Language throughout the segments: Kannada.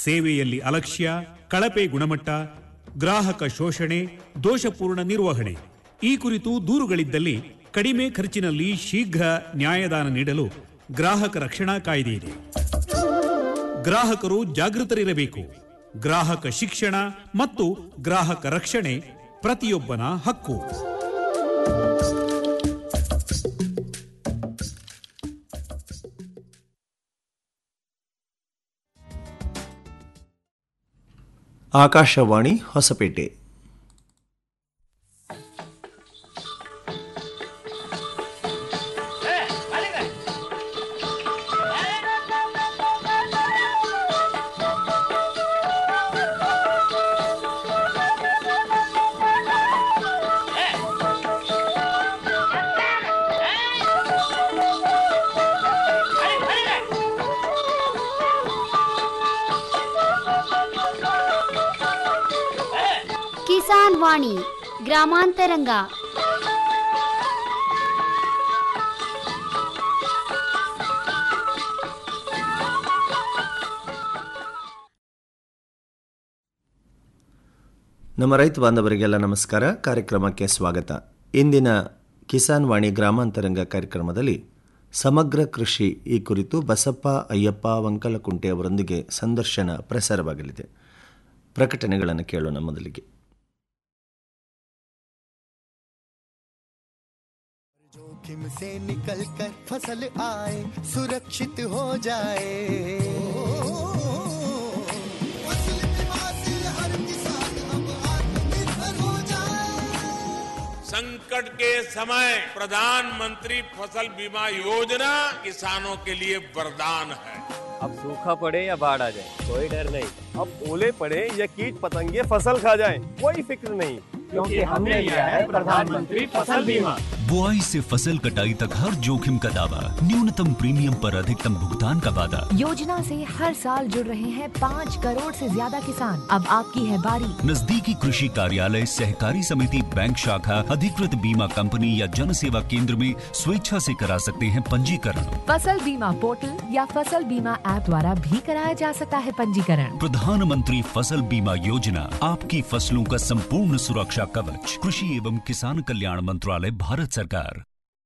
ಸೇವೆಯಲ್ಲಿ ಅಲಕ್ಷ್ಯ ಕಳಪೆ ಗುಣಮಟ್ಟ ಗ್ರಾಹಕ ಶೋಷಣೆ ದೋಷಪೂರ್ಣ ನಿರ್ವಹಣೆ ಈ ಕುರಿತು ದೂರುಗಳಿದ್ದಲ್ಲಿ ಕಡಿಮೆ ಖರ್ಚಿನಲ್ಲಿ ಶೀಘ್ರ ನ್ಯಾಯದಾನ ನೀಡಲು ಗ್ರಾಹಕ ರಕ್ಷಣಾ ಕಾಯ್ದೆ ಇದೆ ಗ್ರಾಹಕರು ಜಾಗೃತರಿರಬೇಕು ಗ್ರಾಹಕ ಶಿಕ್ಷಣ ಮತ್ತು ಗ್ರಾಹಕ ರಕ್ಷಣೆ ಪ್ರತಿಯೊಬ್ಬನ ಹಕ್ಕು ಆಕಾಶವಾಣಿ ಹೊಸಪೇಟೆ ಕಿಸಾನ್ ವಾಣಿ ಗ್ರಾಮಾಂತರಂಗ ನಮ್ಮ ರೈತ ಬಾಂಧವರಿಗೆಲ್ಲ ನಮಸ್ಕಾರ ಕಾರ್ಯಕ್ರಮಕ್ಕೆ ಸ್ವಾಗತ ಇಂದಿನ ಕಿಸಾನ್ ವಾಣಿ ಗ್ರಾಮಾಂತರಂಗ ಕಾರ್ಯಕ್ರಮದಲ್ಲಿ ಸಮಗ್ರ ಕೃಷಿ ಈ ಕುರಿತು ಬಸಪ್ಪ ಅಯ್ಯಪ್ಪ ವಂಕಲಕುಂಟೆ ಅವರೊಂದಿಗೆ ಸಂದರ್ಶನ ಪ್ರಸಾರವಾಗಲಿದೆ ಪ್ರಕಟಣೆಗಳನ್ನು ಕೇಳೋಣ ಮೊದಲಿಗೆ जोखिम से निकल कर फसल आए सुरक्षित हो जाए फसल बीमा से हर किसान अब आत्मनिर्भर हो जाए संकट के समय प्रधानमंत्री फसल बीमा योजना किसानों के लिए वरदान है अब सूखा पड़े या बाढ़ आ जाए कोई डर नहीं अब ओले पड़े या कीट पतंगे फसल खा जाए कोई फिक्र नहीं क्योंकि हमने लिया है प्रधानमंत्री फसल बीमा बुआई से फसल कटाई तक हर जोखिम का दावा न्यूनतम प्रीमियम पर अधिकतम भुगतान का वादा योजना से हर साल जुड़ रहे हैं पाँच करोड़ से ज्यादा किसान अब आपकी है बारी नजदीकी कृषि कार्यालय सहकारी समिति बैंक शाखा अधिकृत बीमा कंपनी या जन सेवा केंद्र में स्वेच्छा से करा सकते हैं पंजीकरण फसल बीमा पोर्टल या फसल बीमा ऐप द्वारा भी कराया जा सकता है पंजीकरण प्रधानमंत्री फसल बीमा योजना आपकी फसलों का संपूर्ण सुरक्षा कवच कृषि एवं किसान कल्याण मंत्रालय भारत सरकार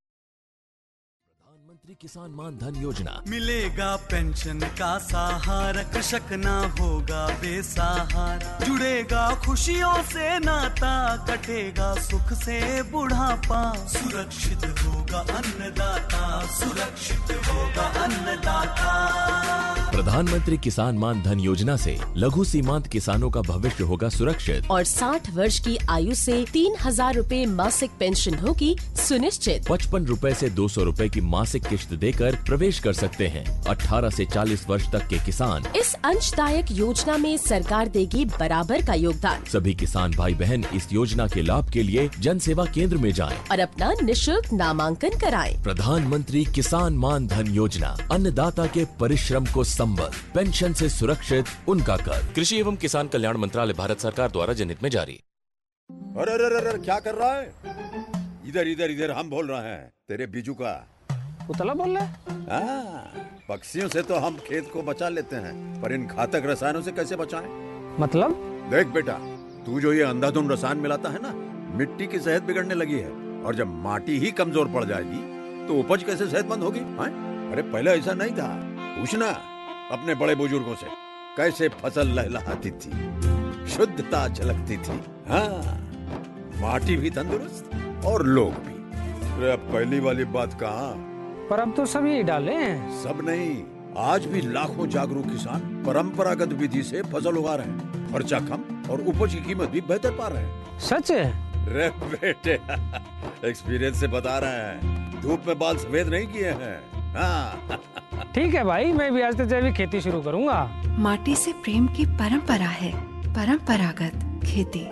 प्रधानमंत्री किसान मान धन योजना मिलेगा पेंशन का सहारा कृषक ना होगा बेसहारा जुड़ेगा खुशियों से नाता कटेगा सुख से बुढ़ापा सुरक्षित होगा अन्नदाता सुरक्षित होगा अन्नदाता प्रधानमंत्री किसान मान धन योजना से लघु सीमांत किसानों का भविष्य होगा सुरक्षित और 60 वर्ष की आयु से तीन हजार रूपए मासिक पेंशन होगी सुनिश्चित पचपन रूपए ऐसी दो सौ रूपए की मासिक किश्त देकर प्रवेश कर सकते हैं 18 से 40 वर्ष तक के किसान इस अंशदायक योजना में सरकार देगी बराबर का योगदान सभी किसान भाई बहन इस योजना के लाभ के लिए जन सेवा केंद्र में जाएं। और अपना निशुल्क नामांकन कराएं। प्रधानमंत्री किसान मान धन योजना अन्नदाता के परिश्रम को संबल पेंशन से सुरक्षित उनका कर कृषि एवं किसान कल्याण मंत्रालय भारत सरकार द्वारा जनहित में जारी अरे अरे अरे अरे, क्या कर रहा है इधर इधर इधर हम बोल रहे हैं तेरे बीजू का उतला बोल रहा है हाँ, पक्षियों से तो हम खेत को बचा लेते हैं पर इन घातक रसायनों से कैसे बचाएं? मतलब देख बेटा तू जो ये अंधाधुंध रसायन मिलाता है ना मिट्टी की सेहत बिगड़ने लगी है और जब माटी ही कमजोर पड़ जाएगी तो उपज कैसे सेहतमंद होगी हाँ? अरे पहले ऐसा नहीं था पूछना अपने बड़े बुजुर्गों से कैसे फसल लहलहाती थी शुद्धता झलकती थी हाँ माटी भी तंदुरुस्त और लोग भी अरे अब पहली वाली बात कहाँ पर अब तो सभी डाले हैं सब नहीं आज भी लाखों जागरूक किसान परंपरागत विधि से फसल उगा रहे हैं खर्चा कम और उपज की कीमत भी बेहतर पा रहे हैं सच है रे बेटे एक्सपीरियंस से बता रहे हैं धूप में बाल सफेद नहीं किए हैं हाँ ठीक है भाई मैं भी आज से जैविक खेती शुरू करूंगा माटी से प्रेम की परंपरा है परंपरागत खेती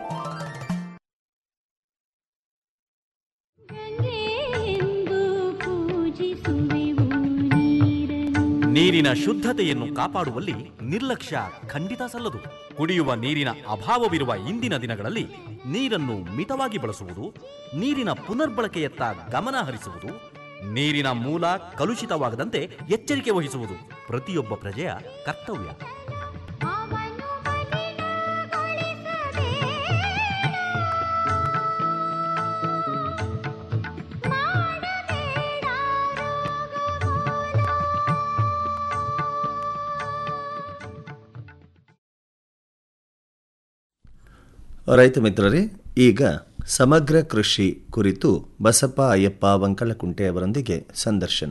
ನೀರಿನ ಶುದ್ಧತೆಯನ್ನು ಕಾಪಾಡುವಲ್ಲಿ ನಿರ್ಲಕ್ಷ್ಯ ಖಂಡಿತ ಸಲ್ಲದು ಕುಡಿಯುವ ನೀರಿನ ಅಭಾವವಿರುವ ಇಂದಿನ ದಿನಗಳಲ್ಲಿ ನೀರನ್ನು ಮಿತವಾಗಿ ಬಳಸುವುದು ನೀರಿನ ಪುನರ್ಬಳಕೆಯತ್ತ ಗಮನ ಹರಿಸುವುದು ನೀರಿನ ಮೂಲ ಕಲುಷಿತವಾಗದಂತೆ ಎಚ್ಚರಿಕೆ ವಹಿಸುವುದು ಪ್ರತಿಯೊಬ್ಬ ಪ್ರಜೆಯ ಕರ್ತವ್ಯ ರೈತ ಮಿತ್ರರೇ ಈಗ ಸಮಗ್ರ ಕೃಷಿ ಕುರಿತು ಬಸಪ್ಪ ಅಯ್ಯಪ್ಪ ವಂಕಲಕುಂಟೆ ಅವರೊಂದಿಗೆ ಸಂದರ್ಶನ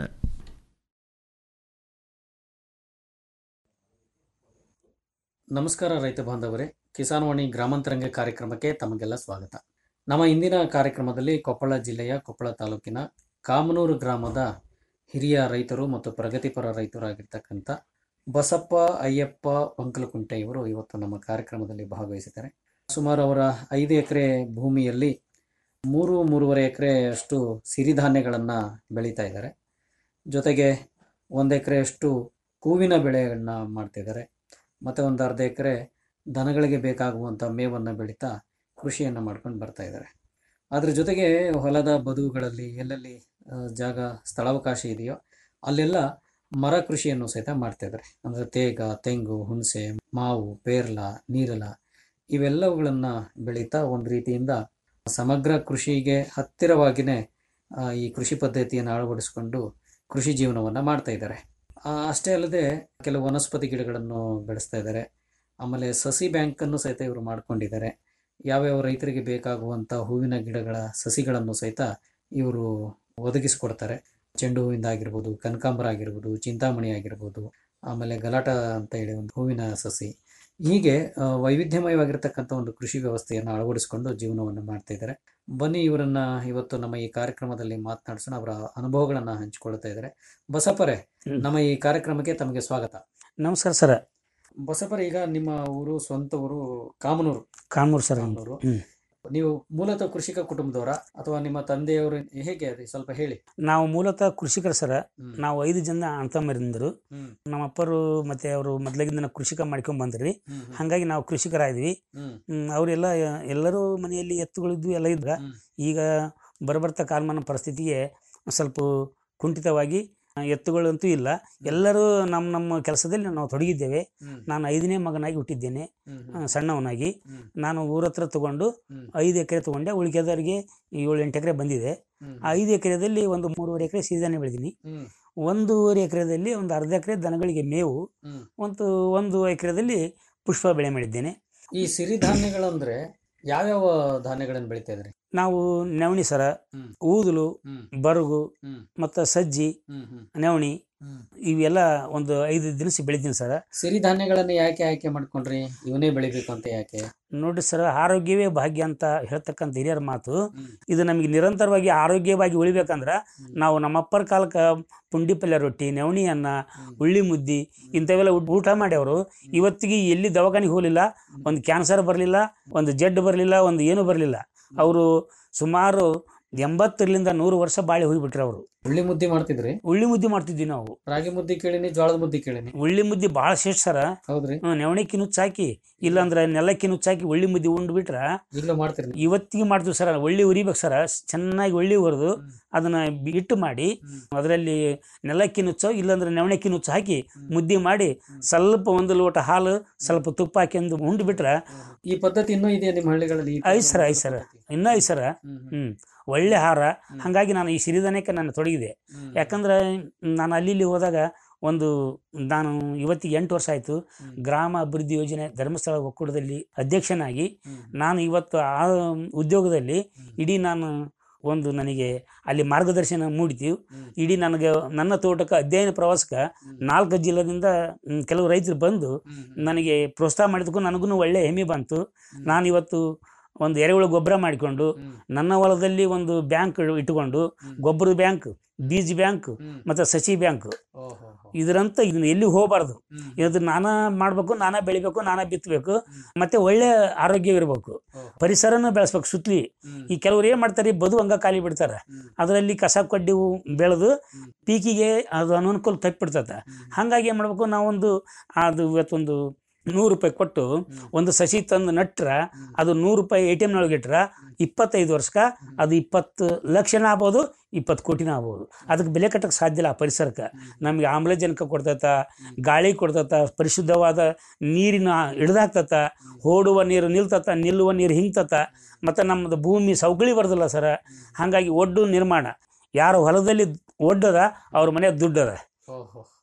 ನಮಸ್ಕಾರ ರೈತ ಬಾಂಧವರೇ ಕಿಸಾನ್ವಾಣಿ ಗ್ರಾಮಾಂತರಂಗ ಕಾರ್ಯಕ್ರಮಕ್ಕೆ ತಮಗೆಲ್ಲ ಸ್ವಾಗತ ನಮ್ಮ ಇಂದಿನ ಕಾರ್ಯಕ್ರಮದಲ್ಲಿ ಕೊಪ್ಪಳ ಜಿಲ್ಲೆಯ ಕೊಪ್ಪಳ ತಾಲೂಕಿನ ಕಾಮನೂರು ಗ್ರಾಮದ ಹಿರಿಯ ರೈತರು ಮತ್ತು ಪ್ರಗತಿಪರ ರೈತರಾಗಿರ್ತಕ್ಕಂಥ ಬಸಪ್ಪ ಅಯ್ಯಪ್ಪ ವಂಕಲಕುಂಟೆ ಇವರು ಇವತ್ತು ನಮ್ಮ ಕಾರ್ಯಕ್ರಮದಲ್ಲಿ ಭಾಗವಹಿಸಿದ್ದಾರೆ ಸುಮಾರು ಅವರ ಐದು ಎಕರೆ ಭೂಮಿಯಲ್ಲಿ ಮೂರು ಮೂರುವರೆ ಎಕರೆ ಅಷ್ಟು ಸಿರಿಧಾನ್ಯಗಳನ್ನು ಬೆಳೀತಾ ಇದ್ದಾರೆ ಜೊತೆಗೆ ಒಂದು ಎಕರೆಯಷ್ಟು ಹೂವಿನ ಬೆಳೆಗಳನ್ನ ಮಾಡ್ತಿದ್ದಾರೆ ಮತ್ತು ಒಂದು ಅರ್ಧ ಎಕರೆ ದನಗಳಿಗೆ ಬೇಕಾಗುವಂಥ ಮೇವನ್ನು ಬೆಳೀತಾ ಕೃಷಿಯನ್ನು ಮಾಡ್ಕೊಂಡು ಬರ್ತಾ ಇದ್ದಾರೆ ಅದ್ರ ಜೊತೆಗೆ ಹೊಲದ ಬದುಗಳಲ್ಲಿ ಎಲ್ಲೆಲ್ಲಿ ಆ, ಜಾಗ ಸ್ಥಳಾವಕಾಶ ಇದೆಯೋ ಅಲ್ಲೆಲ್ಲ ಮರ ಕೃಷಿಯನ್ನು ಸಹಿತ ಮಾಡ್ತಾ ಇದ್ದಾರೆ ಅಂದರೆ ತೇಗ ತೆಂಗು ಹುಣಸೆ ಮಾವು ಪೇರ್ಲ ನೀರಲ ಇವೆಲ್ಲವುಗಳನ್ನು ಬೆಳೀತಾ ಒಂದು ರೀತಿಯಿಂದ ಸಮಗ್ರ ಕೃಷಿಗೆ ಹತ್ತಿರವಾಗಿಯೇ ಆ, ಈ ಕೃಷಿ ಪದ್ಧತಿಯನ್ನು ಅಳವಡಿಸಿಕೊಂಡು ಕೃಷಿ ಜೀವನವನ್ನು ಮಾಡ್ತಾ ಇದ್ದಾರೆ ಆ, ಅಷ್ಟೇ ಅಲ್ಲದೆ ಕೆಲವು ವನಸ್ಪತಿ ಗಿಡಗಳನ್ನು ಬೆಳೆಸ್ತಾ ಇದ್ದಾರೆ ಆಮೇಲೆ ಸಸಿ ಬ್ಯಾಂಕನ್ನು ಸಹಿತ ಇವರು ಮಾಡ್ಕೊಂಡಿದ್ದಾರೆ ಯಾವ್ಯಾವ ರೈತರಿಗೆ ಬೇಕಾಗುವಂಥ ಹೂವಿನ ಗಿಡಗಳ ಸಸಿಗಳನ್ನು ಸಹಿತ ಇವರು ಒದಗಿಸ್ಕೊಡ್ತಾರೆ ಚೆಂಡು ಹೂವಿಂದ ಆಗಿರ್ಬೋದು ಕನಕಾಂಬರ ಆಗಿರ್ಬೋದು ಚಿಂತಾಮಣಿ ಆಗಿರ್ಬೋದು ಆಮೇಲೆ ಗಲಾಟ ಅಂತ ಹೇಳಿ ಒಂದು ಹೂವಿನ ಸಸಿ ಹೀಗೆ ಆ, ವೈವಿಧ್ಯಮಯವಾಗಿರ್ತಕ್ಕಂಥ ಒಂದು ಕೃಷಿ ವ್ಯವಸ್ಥೆಯನ್ನು ಅಳವಡಿಸಿಕೊಂಡು ಜೀವನವನ್ನು ಮಾಡ್ತಾ ಇದ್ದಾರೆ ಬನ್ನಿ ಇವರನ್ನ ಇವತ್ತು ನಮ್ಮ ಈ ಕಾರ್ಯಕ್ರಮದಲ್ಲಿ ಮಾತನಾಡಿಸೋಣ ಅವರ ಅನುಭವಗಳನ್ನ ಹಂಚಿಕೊಳ್ತಾ ಇದ್ದಾರೆ ಬಸಪ್ಪರೇ ನಮ್ಮ ಈ ಕಾರ್ಯಕ್ರಮಕ್ಕೆ ತಮಗೆ ಸ್ವಾಗತ ನಮಸ್ಕಾರ ಸರ್ ಬಸಪ್ಪರ ಈಗ ನಿಮ್ಮ ಊರು ಸ್ವಂತ ಊರು ಕಾಮನೂರು ಕಾಮೂರು ಸರ್ ಕಾಮನೂರು ಹ್ಮ್. ನೀವು ಮೂಲತಃ ಕೃಷಿಕ ಕುಟುಂಬದವರ ಅಥವಾ ನಿಮ್ಮ ತಂದೆಯವರು ಹೇಗೆ ಅದು ಸ್ವಲ್ಪ ಹೇಳಿ ನಾವು ಮೂಲತಃ ಕೃಷಿಕರು ಸರ ಹ್ಮ್. ನಾವು ಐದು ಜನ ಅಣ್ತಮ್ಮರಿಂದರು ಹ್ಮ್. ನಮ್ಮ ಅಪ್ಪರು ಮತ್ತೆ ಅವರು ಮೊದಲಾಗಿಂದ ಕೃಷಿಕ ಮಾಡ್ಕೊಂಡ್ ಬಂದ್ರಿ ಹ್ಮ್, ಹ್ಮ್. ಹಂಗಾಗಿ ನಾವು ಕೃಷಿಕರಾದ್ವಿ ಹ್ಮ್. ಹ್ಮ್, ಅವರೆಲ್ಲ ಎಲ್ಲರೂ ಮನೆಯಲ್ಲಿ ಎತ್ತುಗಳಿದ್ವು ಎಲ್ಲ ಇದ್ದ ಈಗ ಬರಬರ್ತಾ ಕಾಲಮಾನ ಪರಿಸ್ಥಿತಿಗೆ ಸ್ವಲ್ಪ ಕುಂಠಿತವಾಗಿ ಆ, ಎತ್ತುಗಳಂತೂ ಇಲ್ಲ ಎಲ್ಲರೂ ನಮ್ಮ ನಮ್ಮ ಕೆಲಸದಲ್ಲಿ ನಾವು ತೊಡಗಿದ್ದೇವೆ ಹ್ಮ್. ನಾನು ಐದನೇ ಮಗನಾಗಿ ಹುಟ್ಟಿದ್ದೇನೆ ಹ್ಮ್, ಆ, ಸಣ್ಣವನಾಗಿ ಹ್ಮ್. ನಾನು ಊರ ಹತ್ರ ತಗೊಂಡು ಹ್ಮ್. ಐದು ಎಕರೆ ತಗೊಂಡೆ ಉಳಿಕೆದವರಿಗೆ ಏಳು ಎಂಟು ಎಕರೆ ಬಂದಿದೆ ಹ್ಮ್. ಆ ಐದು ಎಕರೆದಲ್ಲಿ ಒಂದು ಮೂರುವರೆ ಎಕರೆ ಸಿರಿಧಾನ್ಯ ಬೆಳೆದೀನಿ ಹ್ಮ್. ಒಂದೂವರೆ ಎಕರೆದಲ್ಲಿ ಒಂದು ಅರ್ಧ ಎಕರೆ ದನಗಳಿಗೆ ಮೇವು ಹ್ಮ್. ಒಂದು ಒಂದು ಎಕರೆದಲ್ಲಿ ಪುಷ್ಪ ಬೆಳೆ ಮಾಡಿದ್ದೇನೆ ಈ ಸಿರಿಧಾನ್ಯಗಳಂದ್ರೆ ಯಾವ್ಯಾವ ಧಾನ್ಯಗಳನ್ನು ಬೆಳಿತಾ ಇದ್ರಿ ನಾವು ನವಣಿ ಸರ ಹ್ಮ್. ಊದಲು ಹ್ಮ್. ಬರುಗು ಹ್ಮ್. ಮತ್ತು ಸಜ್ಜಿ ಹ್ಮ್, ಹ್ಮ್. ನವಣಿ ಹ್ಮ್. ಇವೆಲ್ಲ ಒಂದು ಐದು ದಿನಸಿ ಬೆಳಿತೀನಿ ಸರ ಸಿರಿಧಾನ್ಯಗಳನ್ನು ಯಾಕೆ ಆಯ್ಕೆ ಮಾಡ್ಕೊಂಡ್ರಿ ಇವನೇ ಬೆಳಿಬೇಕು ಅಂತ ಯಾಕೆ ನೋಡ್ರಿ ಸರ್ ಆರೋಗ್ಯವೇ ಭಾಗ್ಯ ಅಂತ ಹೇಳ್ತಕ್ಕಂಥ ಹಿರಿಯರ ಮಾತು ಇದು ನಮಗೆ ನಿರಂತರವಾಗಿ ಆರೋಗ್ಯವಾಗಿ ಉಳಿಬೇಕಂದ್ರ ನಾವು ನಮ್ಮಪ್ಪರ ಕಾಲಕ್ಕೆ ಪುಂಡಿ ಪಲ್ಯ ರೊಟ್ಟಿ ನವಣಿ ಅನ್ನ ಉಳ್ಳಿ ಮುದ್ದಿ ಇಂಥವೆಲ್ಲ ಊಟ- ಊಟ ಮಾಡ್ಯವರು ಇವತ್ತಿಗೆ ಎಲ್ಲಿ ದವಾಖಾನಿಗೆ ಹೋಗಲಿಲ್ಲ ಒಂದು ಕ್ಯಾನ್ಸರ್ ಬರಲಿಲ್ಲ ಒಂದು ಜಡ್ ಬರಲಿಲ್ಲ ಒಂದು ಏನು ಬರಲಿಲ್ಲ ಅವರು ಸುಮಾರು ಎಂಬತ್ತರಿಂದ ನೂರು ವರ್ಷ ಬಾಳಿ ಹೋಗ್ಬಿಟ್ರಿ ಅವರು ಉಳ್ಳಿ ಮುದ್ದೆ ಮಾಡ್ತಿದ್ರಿ ಉಳ್ಳಿ ಮುದ್ದೆ ಮಾಡ್ತಿದ್ವಿ ನಾವು ರಾಗಿ ಮುದ್ದೆ ಕೇಳಿನಿ ಜೋಳದ ಮುದ್ದೆ ಕೇಳಿನಿ ಉಳ್ಳಿ ಮುದ್ದೆ ಭಾಳ ಶ್ರೇಷ್ಠ ಸರ ಹೌದ್ರಿ ನವಣಿಕ್ಕಿ ನುಚ್ಚಾಕಿ ಇಲ್ಲಾಂದ್ರೆ ನೆಲಕ್ಕಿ ನುಚ್ಚಾಕಿ ಉಳ್ಳಿ ಮುದ್ದೆ ಉಂಡು ಬಿಟ್ರ ಈಗಲೂ ಮಾಡ್ತೀರಿ ನೀವು? ಇವತ್ತಿಗೆ ಮಾಡ್ತೀವಿ ಸರ್ ಒಳ್ಳಿ ಉರಿಬೇಕು ಸರ ಚೆನ್ನಾಗಿ ಒಳ್ಳಿ ಹುರಿದು ಅದನ್ನ ಬಿ- ಹಿಟ್ಟು ಮಾಡಿ ಅದರಲ್ಲಿ ನೆಲಕ್ಕಿ ನುಚ್ಚು ಇಲ್ಲಾಂದ್ರೆ ನವಣಕ್ಕಿ ನುಚ್ಚು ಹಾಕಿ ಮುದ್ದೆ ಮಾಡಿ ಸ್ವಲ್ಪ ಒಂದು ಲೋಟ ಹಾಲು ಸ್ವಲ್ಪ ತುಪ್ಪ ಹಾಕಿಂದು ಉಂಡು ಬಿಟ್ರ ಈ ಪದ್ಧತಿ ಇನ್ನೂ ಇದೆಯಾ ನಿಮ್ಮ ಹಳ್ಳಿಗಳಲ್ಲಿ ಈ ಐದು ಸರ ಐದು ಸರ ಇನ್ನೂ ಐದು ಸರ ಹ್ಮ್ ಒಳ್ಳೆ ಆಹಾರ ಹಾಗಾಗಿ ನಾನು ಈ ಸಿರಿಧಾನ್ಯಕ್ಕೆ ನಾನು ತೊಡಗಿದೆ ಯಾಕಂದ್ರೆ ನಾನು ಅಲ್ಲಿ ಇಲ್ಲಿ ಹೋದಾಗ ಒಂದು ನಾನು ಇವತ್ತಿಗೆ ಎಂಟು ವರ್ಷ ಆಯಿತು ಗ್ರಾಮ ಅಭಿವೃದ್ಧಿ ಯೋಜನೆ ಧರ್ಮಸ್ಥಳ ಒಕ್ಕೂಟದಲ್ಲಿ ಅಧ್ಯಕ್ಷನಾಗಿ ನಾನು ಇವತ್ತು ಆ ಉದ್ಯೋಗದಲ್ಲಿ ಇಡೀ ನಾನು ಒಂದು ನನಗೆ ಅಲ್ಲಿ ಮಾರ್ಗದರ್ಶನ ಮೂಡಿತು ಇಡೀ ನನಗೆ ನನ್ನ ತೋಟಕ್ಕೆ ಅಧ್ಯಯನ ಪ್ರವಾಸಕ್ಕೆ ನಾಲ್ಕು ಜಿಲ್ಲೆದಿಂದ ಮ್, ಕೆಲವು ರೈತರು ಬಂದು ನನಗೆ ಪ್ರೋತ್ಸಾಹ ಮಾಡಿದಕ್ಕೂ ನನಗೂ ಒಳ್ಳೆ ಹೆಮ್ಮೆ ಬಂತು ನಾನು ಇವತ್ತು ಒಂದು ಎರೆಹುಳು ಗೊಬ್ಬರ ಮಾಡಿಕೊಂಡು ನನ್ನ ಹೊಲದಲ್ಲಿ ಒಂದು ಬ್ಯಾಂಕ್ ಇಟ್ಟುಕೊಂಡು ಗೊಬ್ಬರದ ಬ್ಯಾಂಕ್ ಬೀಜ ಬ್ಯಾಂಕ್ ಮತ್ತು ಸಸಿ ಬ್ಯಾಂಕ್ ಇದರಂತ ಇದನ್ನ ಎಲ್ಲಿ ಹೋಗಬಾರ್ದು ಇದು ನಾನಾ ಮಾಡಬೇಕು ನಾನಾ ಬೆಳಿಬೇಕು ನಾನಾ ಬಿತ್ತಬೇಕು ಮತ್ತೆ ಒಳ್ಳೆ ಆರೋಗ್ಯವಿರಬೇಕು ಪರಿಸರನ ಬೆಳೆಸ್ಬೇಕು ಸುತ್ತಲಿ ಈ ಕೆಲವ್ರು ಏನ್ ಮಾಡ್ತಾರೆ ಬದು ಹಂಗ ಖಾಲಿ ಬಿಡ್ತಾರೆ ಅದರಲ್ಲಿ ಕಸ ಕಡ್ಡಿ ಬೆಳೆದು ಪೀಕಿಗೆ ಅದು ಅನನುಕೂಲ ತಪ್ಪಿಬಿಡ್ತದೆ ಹಾಗಾಗಿ ಏನ್ ಮಾಡ್ಬೇಕು ನಾವೊಂದು ಅದು ಇವತ್ತೊಂದು ನೂರು ರೂಪಾಯಿ ಕೊಟ್ಟು ಒಂದು ಸಸಿ ತಂದು ನಟ್ರ ಅದು ನೂರು ರೂಪಾಯಿ ಎ ಟಿ ಎಮ್ನೊಳಗೆ ಇಟ್ರ ಇಪ್ಪತ್ತೈದು ವರ್ಷಕ್ಕೆ ಅದು ಇಪ್ಪತ್ತು ಲಕ್ಷನ ಆಗ್ಬೋದು ಇಪ್ಪತ್ತು ಕೋಟಿನ ಆಗ್ಬೋದು ಅದಕ್ಕೆ ಬೆಲೆ ಕಟ್ಟಕ್ಕೆ ಸಾಧ್ಯ ಇಲ್ಲ ಆ ಪರಿಸರಕ್ಕೆ ನಮಗೆ ಆಮ್ಲಜನಕ ಕೊಡ್ತೈತ ಗಾಳಿ ಕೊಡ್ತೈತ ಪರಿಶುದ್ಧವಾದ ನೀರಿನ ಹಿಡ್ದಾಕ್ತತ ಓಡುವ ನೀರು ನಿಲ್ತತ ನಿಲ್ಲುವ ನೀರು ಹಿಂಗ್ತತ ಮತ್ತು ನಮ್ಮದು ಭೂಮಿ ಸೌಕಳಿ ಬರೋದಿಲ್ಲ ಸರ ಹಾಗಾಗಿ ಒಡ್ಡು ನಿರ್ಮಾಣ ಯಾರು ಹೊಲದಲ್ಲಿ ಒಡ್ಡದ ಅವ್ರ ಮನೆ ದುಡ್ಡದ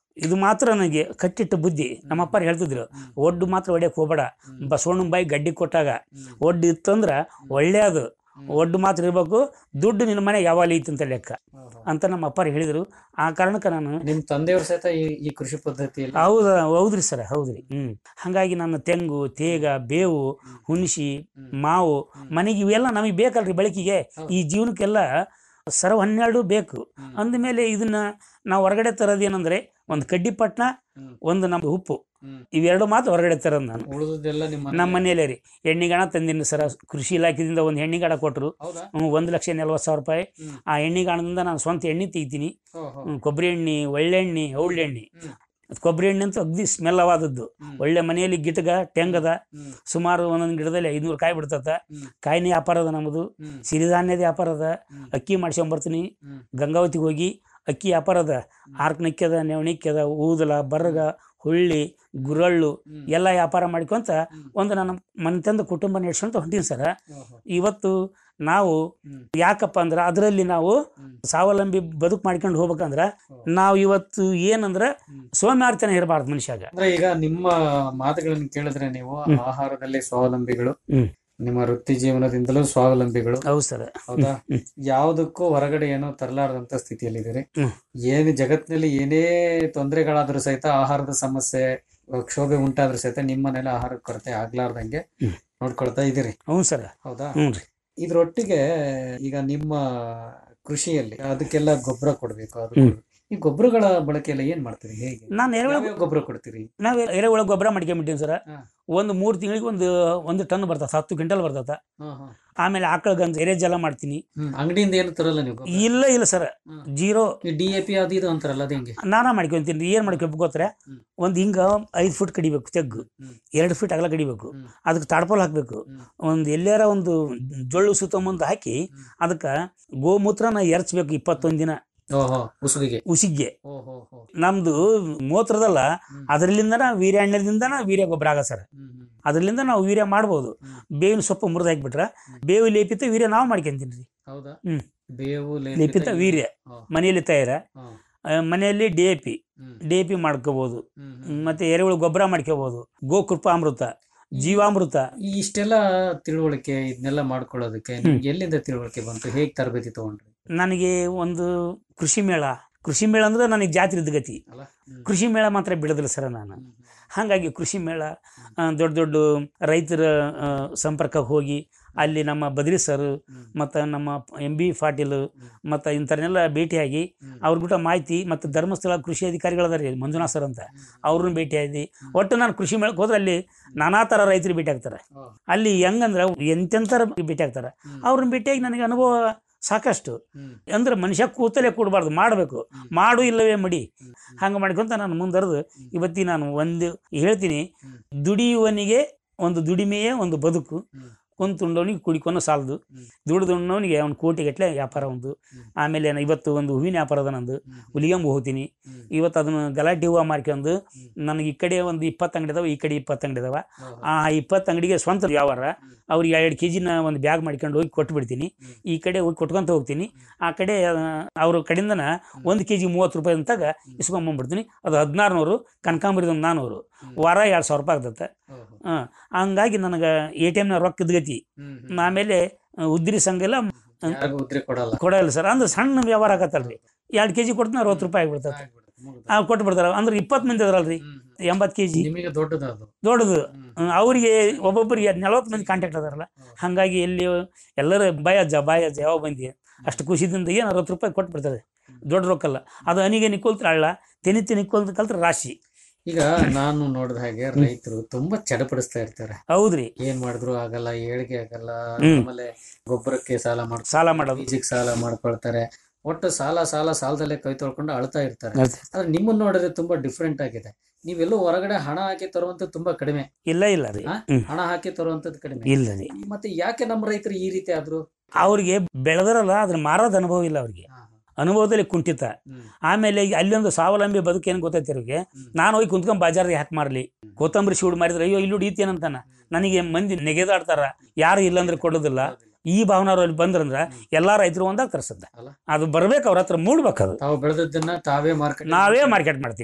ಇದು ಮಾತ್ರ ನನಗೆ ಕಟ್ಟಿಟ್ಟ ಬುದ್ಧಿ ನಮ್ಮಪ್ಪಾರು ಹೇಳ್ತಿದ್ರು ಒಡ್ಡು ಮಾತ್ರ ಹೊಡ್ಯಕ್ಕೆ ಹೋಗ್ಬೇಡ ಬಸವಣ್ಣನ ಬಾಯಿ ಗಡ್ಡಿ ಕೊಟ್ಟಾಗ ಒಡ್ಡು ಇತ್ತಂದ್ರ ಒಳ್ಳೆಯದು ಒಡ್ಡು ಮಾತ್ರ ಇರ್ಬೇಕು ದುಡ್ಡು ನಿನ್ನ ಮನೆ ಯಾವಾಗ ಐತಿ ಅಂತ ಲೆಕ್ಕ ಅಂತ ನಮ್ಮ ಅಪ್ಪಾರು ಹೇಳಿದ್ರು ಆ ಕಾರಣಕ್ಕೆ ನಾನು ನಿಮ್ ತಂದೆಯವ್ರ ಸಹಿತ ಈ ಈ ಕೃಷಿ ಪದ್ಧತಿಯಲ್ಲಿ ಹೌದ ಹೌದ್ರಿ ಸರ್ ಹೌದ್ರಿ ಹ್ಮ್ ಹಾಗಾಗಿ ನನ್ನ ತೆಂಗು ತೇಗ ಬೇವು ಹುಣಸಿ ಮಾವು ಮನೆಗೆ ಇವೆಲ್ಲ ನಮಗೆ ಬೇಕಲ್ರಿ ಬೆಳಕಿಗೆ ಈ ಜೀವನಕ್ಕೆಲ್ಲ ಸರ್ವ ಹನ್ನೆರಡು ಬೇಕು ಅಂದಮೇಲೆ ಇದನ್ನ ನಾವು ಹೊರಗಡೆ ತರೋದೇನಂದ್ರೆ ಒಂದು ಕಡ್ಡಿ ಪಟ್ನ ಒಂದು ನಮ್ದು ಉಪ್ಪು ಇವೆರಡು ಮಾತ್ರ ಹೊರಗಡೆ ತರೋದು ನಾನು ಉಳಿದೆಲ್ಲ ನಿಮ್ಮ ನಮ್ಮ ಮನೇಲೆ ರೀ ಎಣ್ಣಿಗಾಣ ತಂದಿನಿ ಸರ ಕೃಷಿ ಇಲಾಖೆದಿಂದ ಒಂದು ಎಣ್ಣಿಗಾಣ ಕೊಟ್ಟರು ಹೌದಾ? ಒಂದು ಲಕ್ಷ ನಲ್ವತ್ತು ಸಾವಿರ ರೂಪಾಯಿ ಆ ಎಣ್ಣಿಗಾಣದಿಂದ ನಾನು ಸ್ವಂತ ಎಣ್ಣೆ ತೆಗಿತೀನಿ ಓಹೋ. ಹ್ಮ್, ಕೊಬ್ಬರಿ ಎಣ್ಣೆ ಒಳ್ಳೆಣ್ಣೆ ಔಳ್ಳೆಣ್ಣೆ ಕೊಬ್ಬರಿ ಎಣ್ಣೆ ಅಂತೂ ಅಗ್ದಿ ಸ್ಮೆಲ್ ಅವಾದದ್ದು ಒಳ್ಳೆ ಮನೆಯಲ್ಲಿ ಗಿಟಗ ತೆಂಗದ ಸುಮಾರು ಒಂದೊಂದು ಗಿಡದಲ್ಲಿ ಐನೂರು ಕಾಯಿ ಬಿಡ್ತತ ಕಾಯಿನ ವ್ಯಾಪಾರ ಅದ ನಮ್ಮದು ಸಿರಿಧಾನ್ಯದ ವ್ಯಾಪಾರ ಅದ ಅಕ್ಕಿ ಮಾಡ್ಸ್ಕೊಂಬರ್ತೀನಿ ಗಂಗಾವತಿಗೆ ಹೋಗಿ ಅಕ್ಕಿ ವ್ಯಾಪಾರ ಅದ ಆರ್ಕನಕ್ಕಿ ಅದ ನೆವಣಿಕ್ಕಿ ಅದ ಊದಲ ಬರಗ ಹುಳ್ಳಿ ಗುರಳ್ಳು ಎಲ್ಲ ವ್ಯಾಪಾರ ಮಾಡ್ಕೊಂತ ಒಂದು ನನ್ನ ಮನೆ ತಂದು ಕುಟುಂಬ ನಡೆಸ್ಕೊಂತ ಹೊಂಟೀನಿ ಸರ ಇವತ್ತು ನಾವು ಯಾಕಪ್ಪ ಅಂದ್ರೆ ಅದರಲ್ಲಿ ನಾವು ಸ್ವಾವಲಂಬಿ ಬದುಕು ಮಾಡ್ಕೊಂಡು ಹೋಗ್ಬೇಕಂದ್ರ ನಾವು ಇವತ್ತು ಏನಂದ್ರ ಸೋಮ್ಯಾರ್ತನ ಇರಬಾರ್ದು ಮನುಷ್ಯಾಗ ಅಂದ್ರೆ ಈಗ ನಿಮ್ಮ ಮಾತುಗಳನ್ನು ಕೇಳಿದ್ರೆ ನೀವು ಆಹಾರದಲ್ಲಿ ಸ್ವಾವಲಂಬಿಗಳು ಹ್ಮ್. ನಿಮ್ಮ ವೃತ್ತಿ ಜೀವನದಿಂದಲೂ ಸ್ವಾವಲಂಬಿಗಳು ಹೌದು ಸರ್ ಹೌದಾ ಯಾವುದಕ್ಕೂ ಹೊರಗಡೆ ಏನೋ ತರಲಾರದಂತ ಸ್ಥಿತಿಯಲ್ಲಿದ್ದೀರಿ ಹ್ಮ್. ಏನು ಜಗತ್ತಿನಲ್ಲಿ ಏನೇ ತೊಂದರೆಗಳಾದ್ರೂ ಸಹಿತ ಆಹಾರದ ಸಮಸ್ಯೆ ಕ್ಷೋಭೆ ಉಂಟಾದ್ರೂ ಸಹಿತ ನಿಮ್ಮ ಮನೇಲಿ ಆಹಾರದ ಕೊರತೆ ಆಗ್ಲಾರ್ದಂಗೆ ನೋಡ್ಕೊಳ್ತಾ ಇದ್ದೀರಿ ಹ್ಞೂ ಸರ್ ಹೌದಾ ಹ್ಞೂ ರೀ ಇದ್ರೊಟ್ಟಿಗೆ ಈಗ ನಿಮ್ಮ ಕೃಷಿಯಲ್ಲಿ ಅದಕ್ಕೆಲ್ಲ ಗೊಬ್ಬರ ಕೊಡ್ಬೇಕು ಅದು ಹ್ಮ್. ಕೊಡ್ಬೇಕು. ಈ ಗೊಬ್ಬರಗಳ ಬಳಕೆ ಎಲ್ಲ ಏನ್ ಮಾಡ್ತೀರಿ ಹೇಗೆ ನಾನು ಎರೆಹುಳ ಯಾವ್ಯಾವ ಗೊಬ್ಬರ ಕೊಡ್ತೀರಿ ನಾವು ಎರೆಹುಳ ಗೊಬ್ಬರ ಮಾಡ್ಕೊಂಬಿಟ್ಟಿವಿ ಸರ್ ಒಂದು ಮೂರು ತಿಂಗಳಿಗೆ ಒಂದು ಒಂದು ಟನ್ ಬರ್ತದೆ ಹತ್ತು ಕ್ವಿಂಟಲ್ ಬರ್ತದೆ ಆಮೇಲೆ ಆಕಳ ಗಂಜ ಎರೆ ಜಲ ಮಾಡ್ತೀನಿ ಅಂಗಡಿಯಿಂದ ಏನು ತರಲ್ಲ ನೀವು ಗೊಬ್ಬರ? ಇಲ್ಲ ಇಲ್ಲ ಸರ್ ಜೀರೋ ಈ ಡಿ ಎ ಪಿ ಅದು ಇದು ಅಂತಾರಲ್ಲ ಅದು ಹೆಂಗೆ ನಾನಾ ಮಾಡ್ಕೊಂತೀನಿ ಏನ್ ಮಾಡ್ಕೊಬೇಕು ಗೊತ್ತರ ಒಂದು ಹಿಂಗ ಐದು ಫುಟ್ ಕಡಿಬೇಕು ತೆಗ್ಗು ಎರಡು ಫೀಟ್ ಅಗಲ ಕಡಿಬೇಕು ಅದಕ್ಕೆ ತಾಡ್ಪೋಲ್ ಹಾಕ್ಬೇಕು ಒಂದು ಎಲ್ಲಾರ ಒಂದು ಜೊಳ್ಳು ಸುತ್ತ ಮುಂದೆ ಹಾಕಿ ಅದಕ್ಕೆ ಗೋಮೂತ್ರನ ಎರಚ್ಬೇಕು ಇಪ್ಪತ್ತೊಂದು ದಿನ ಓಹೋ ಉಸುಗಿಗೆ ಉಸಿಗ್ಗೆ ಓಹೋ ಹೋ ನಮ್ದು ಮೂತ್ರದಲ್ಲ ಅದರಲ್ಲಿಂದನ ವೀರ್ಯಾಣ್ಯದಿಂದನ ವೀರ್ಯ ಗೊಬ್ಬರ ಆಗ ಸರ್ ಅದರಿಂದ ನಾವು ವೀರ್ಯ ಮಾಡ್ಬೋದು ಬೇವಿನ ಸೊಪ್ಪು ಮುರಿದು ಹಾಕ್ಬಿಟ್ರ ಬೇವು ಲೇಪಿತ ವೀರ್ಯ ನಾವು ಮಾಡ್ಕೊಂತೀನಿ ರೀ ಹೌದಾ ಹ್ಮ್ ಬೇವು ಲೇಪಿತ ವೀರ್ಯ ಹಾ. ಮನೆಯಲ್ಲಿ ತಯಾರ ಹಾ. ಆ, ಮನೆಯಲ್ಲಿ D A P D A P ಮಾಡ್ಕೋಬಹುದು ಮತ್ತೆ ಎರೆಹುಳು ಗೊಬ್ಬರ ಮಾಡ್ಕೋಬಹುದು ಗೋಕೃಪಾಮೃತ ಜೀವಾಮೃತ ಈ ಇಷ್ಟೆಲ್ಲ ತಿಳುವಳಿಕೆ ಇದನ್ನೆಲ್ಲ ಮಾಡ್ಕೊಳ್ಳೋದಕ್ಕೆ ನಿಮ್ಗೆ ಎಲ್ಲಿಂದ ತಿಳುವಳಿಕೆ ಬಂತು ಹೇಗ್ ತರಬೇತಿ ತಗೊಂಡ್ರಿ ನನಗೆ ಒಂದು ಕೃಷಿ ಮೇಳ ಕೃಷಿ ಮೇಳ ಅಂದ್ರೆ ನನಗೆ ಜಾತ್ರೆ ಇದ್ದ ಕೃಷಿ ಮೇಳ ಮಾತ್ರ ಬಿಡೋದಿಲ್ಲ ಸರ್ ನಾನು ಹಾಗಾಗಿ ಕೃಷಿ ಮೇಳ ಆ, ದೊಡ್ಡ ದೊಡ್ಡ ರೈತರ ಆ, ಸಂಪರ್ಕಕ್ಕೆ ಹೋಗಿ ಅಲ್ಲಿ ನಮ್ಮ ಬದ್ರಿ ಸರ್ ಮತ್ತು ನಮ್ಮ ಎಂ ಬಿ ಪಾಟೀಲ್ ಮತ್ತು ಇಂಥವ್ರನ್ನೆಲ್ಲ ಭೇಟಿಯಾಗಿ ಅವ್ರ ಕೂಡ ಮಾಹಿತಿ ಮತ್ತು ಧರ್ಮಸ್ಥಳ ಕೃಷಿ ಅಧಿಕಾರಿಗಳದಾರ ರೀ ಮಂಜುನಾಥ್ ಸರ್ ಅಂತ ಅವ್ರನ್ನ ಭೇಟಿಯಾಗಿ ಒಟ್ಟು ನಾನು ಕೃಷಿ ಮೇಳಕ್ಕೆ ಹೋದ್ರೆ ಅಲ್ಲಿ ನಾನಾ ಥರ ರೈತರು ಭೇಟಿ ಆಗ್ತಾರೆ ಅಲ್ಲಿ ಹೆಂಗಂದ್ರೆ ಎಂತೆಂಥರ ಭೇಟಿ ಆಗ್ತಾರೆ ಅವ್ರನ್ನ ಭೇಟಿಯಾಗಿ ನನಗೆ ಅನುಭವ ಸಾಕಷ್ಟು ಅಂದ್ರೆ ಮನುಷ್ಯ ಕೂತಲೇ ಕೂಡಬಾರ್ದು ಮಾಡಬೇಕು ಮಾಡು ಇಲ್ಲವೇ ಮಡಿ ಹಂಗೆ ಮಾಡ್ಕೊಂತ ನಾನು ಮುಂದರ್ದು ಇವತ್ತಿ ನಾನು ಒಂದು ಹೇಳ್ತೀನಿ ದುಡಿಯುವನಿಗೆ ಒಂದು ದುಡಿಮೆಯೇ ಒಂದು ಬದುಕು ಕುಂತುಂಡವನಿಗೆ ಕುಡಿಕೊನೋ ಸಾಲದು ದುಡಿದುಣ್ಣವನಿಗೆ ಅವ್ನು ಕೋಟಿಗಟ್ಟಲೆ ವ್ಯಾಪಾರ ಒಂದು ಆಮೇಲೆ ನಾನು ಇವತ್ತು ಒಂದು ಹೂವಿನ ವ್ಯಾಪಾರ ಅದ ನಂದು ಹುಲಿಗಂಬ ಹೋಗ್ತೀನಿ ಇವತ್ತು ಅದನ್ನು ಗಲಾಟೆ ಹೂವು ಮಾರ್ಕೊಂಡು ನನಗೆ ಈ ಕಡೆ ಒಂದು ಇಪ್ಪತ್ತು ಅಂಗಡಿ ಇದಾವೆ ಈ ಕಡೆ ಇಪ್ಪತ್ತು ಅಂಗಡಿ ಇದಾವೆ ಆ ಇಪ್ಪತ್ತು ಅಂಗಡಿಗೆ ಸ್ವಂತ ವ್ಯವಹಾರ ಅವ್ರಿಗೆ ಎರಡು ಕೆ ಜಿನ ಒಂದು ಬ್ಯಾಗ್ ಮಾಡ್ಕೊಂಡು ಹೋಗಿ ಕೊಟ್ಟು ಬಿಡ್ತೀನಿ ಈ ಕಡೆ ಹೋಗಿ ಕೊಟ್ಕೊಂತ ಹೋಗ್ತೀನಿ ಆ ಕಡೆ ಆ, ಅವ್ರ ಕಡೆಯಿಂದನ ಒಂದು ಕೆ ಜಿ ಮೂವತ್ತು ರೂಪಾಯಿ ಅಂತಾಗ ಇಸ್ಕೊಂಬಂದ್ಬಿಡ್ತೀನಿ ಅದು ಹದಿನಾರು ನೂರು ಕನಕಾಂಬರಿದ ಒಂದು ನಾನ್ನೂರು ವಾರ ಎರಡು ಸಾವಿರ ರೂಪಾಯಿ ಆಗ್ತತೆ ಹಾಂ ಹಂಗಾಗಿ ನನಗೆ ಎ ಟಿ ಎಮ್ನ ರೊಕ್ಕ ಇದ್ಗತಿ ಆಮೇಲೆ ಆ, ಉದ್ರಿ ಸಂಘ ಎಲ್ಲ ಯಾರಿಗೂ ಉದ್ರಿ ಕೊಡಲ್ಲ ಕೊಡಲ್ಲ ಸರ್ ಅಂದ್ರೆ ಸಣ್ಣ ವ್ಯವಹಾರ ಆಗತ್ತಲ್ರಿ ಎರಡು ಕೆ ಜಿ ಕೊಡ್ತೀನಿ ಅರವತ್ತು ರೂಪಾಯಿ ಆಗ್ಬಿಡ್ತದೆ ಆ ಕೊಟ್ಟು ಬಿಡ್ತಾರ ಅಂದ್ರೆ ಇಪ್ಪತ್ತು ಮಂದಿ ಅದ್ರಲ್ರಿ ಎಂಬತ್ತು ಕೆ ಜಿ ನಿಮಗೆ ದೊಡ್ಡದು ಅದು ದೊಡ್ಡದು ಹ್ಮ್, ಅವರಿಗೆ ಒಬ್ಬೊಬ್ಬರಿಗೆ ನಲವತ್ತು ಮಂದಿ ಕಾಂಟ್ಯಾಕ್ಟ್ ಅದಾರಲ್ಲ ಹಾಗಾಗಿ ಎಲ್ಲಿ ಎಲ್ಲರೂ ಬಾಯಜ್ಜ ಬಾಯಜ್ಜ ಯಾವ ಬಂದಿ ಅಷ್ಟು ಖುಷಿದಿಂದ ಏನು ಅರವತ್ತು ರೂಪಾಯಿ ಕೊಟ್ಟು ಬಿಡ್ತಾರೆ ದೊಡ್ಡ ರೊಕ್ಕಲ್ಲ ಅದು ಅನಿಗೆ ನಿಕ್ಕೊಲ್ತ್ರ ಹಳ್ಳ ತೆನಿತಿ ನಿಕ್ಕೊಲ್ತ ಕಲ್ತ್ರ ರಾಶಿ ಈಗ ನಾನು ನೋಡಿದ ಹಾಗೆ ರೈತರು ತುಂಬಾ ಚಡಪಡಿಸ್ತಾ ಇರ್ತಾರೆ ಹೌದ್ರಿ ಏನ್ ಮಾಡಿದ್ರು ಆಗಲ್ಲ ಏಳಿಗೆ ಆಗಲ್ಲ ಹ್ಮ್. ಆಮೇಲೆ ಗೊಬ್ಬರಕ್ಕೆ ಸಾಲ ಮಾಡ್ ಸಾಲ ಮಾಡೋದು ಬೀಜಕ್ಕೆ ಸಾಲ ಮಾಡ್ಕೊಳ್ತಾರೆ ಒಟ್ಟು ಸಾಲ ಸಾಲ ಸಾಲದಲ್ಲೇ ಕೈ ತೊಳ್ಕೊಂಡು ಅಳ್ತಾ ಇರ್ತಾರೆ ಹೌದು. ಆದ್ರೆ ನಿಮ್ಮನ್ನ ನೋಡಿದ್ರೆ ತುಂಬಾ ಡಿಫ್ರೆಂಟ್ ಆಗಿದೆ ನೀವೆಲ್ಲೂ ಹೊರಗಡೆ ಹಣ ಹಾಕಿ ತರುವಂತದ್ದು ತುಂಬಾ ಕಡಿಮೆ ಇಲ್ಲ ಇಲ್ಲ ರೀ ಆ? ಹ್ಮ್. ಹಣ ಹಾಕಿ ತರುವಂತದ್ದು ಕಡಿಮೆ ಇಲ್ಲ ರೀ ಮತ್ತೆ ಯಾಕೆ ನಮ್ಮ ರೈತರು ಈ ರೀತಿ ಆದ್ರು ಅವ್ರಿಗೆ ಬೆಳೆದರಲ್ಲ ಅದನ್ನ ಮಾರೋದು ಅನುಭವ ಇಲ್ಲ ಅವ್ರಿಗೆ ಅನುಭವದಲ್ಲಿ ಕುಂಠಿತ ಆಮೇಲೆ ಈಗ ಅಲ್ಲೊಂದು ಸ್ವಾವಲಂಬಿ ಬದುಕು ಏನು ಗೊತ್ತೈತಿ ಅವ್ರಿಗೆ ನಾನು ಹೋಗಿ ಕುಂತ್ಕೊಂಡ್ ಬಾಜಾರ್ಗೆ ಯಾಕೆ ಮಾರ್ಲಿ ಕೊತ್ತಂಬರಿ ಶಿವಡ್ ಮಾರಿದ್ರೆ ಅಯ್ಯೋ ಇಲ್ಲಿ ಏನಂತಾನ ನನಗೆ ಮಂದಿ ನೆಗೆದಾಡ್ತಾರ ಯಾರು ಇಲ್ಲಂದ್ರೆ ಕೊಡೋದಿಲ್ಲ ಈ ಭಾವನೆ ಅವ್ರಲ್ಲಿ ಬಂದ್ರಂದ್ರ ಎಲ್ಲಾ ರೈತರು ಒಂದಾಗ ತರ್ಸದ ಅದು ಬರ್ಬೇಕು ಅವ್ರ ಹತ್ರ ಮೂಡ್ಬೇಕು ಅದು ತಾವು ಬೆಳೆದದ್ದನ್ನ ತಾವೇ ಮಾರ್ಕೆಟ್ ನಾವೇ ಮಾರ್ಕೆಟ್ ಮಾಡ್ತೀವಿ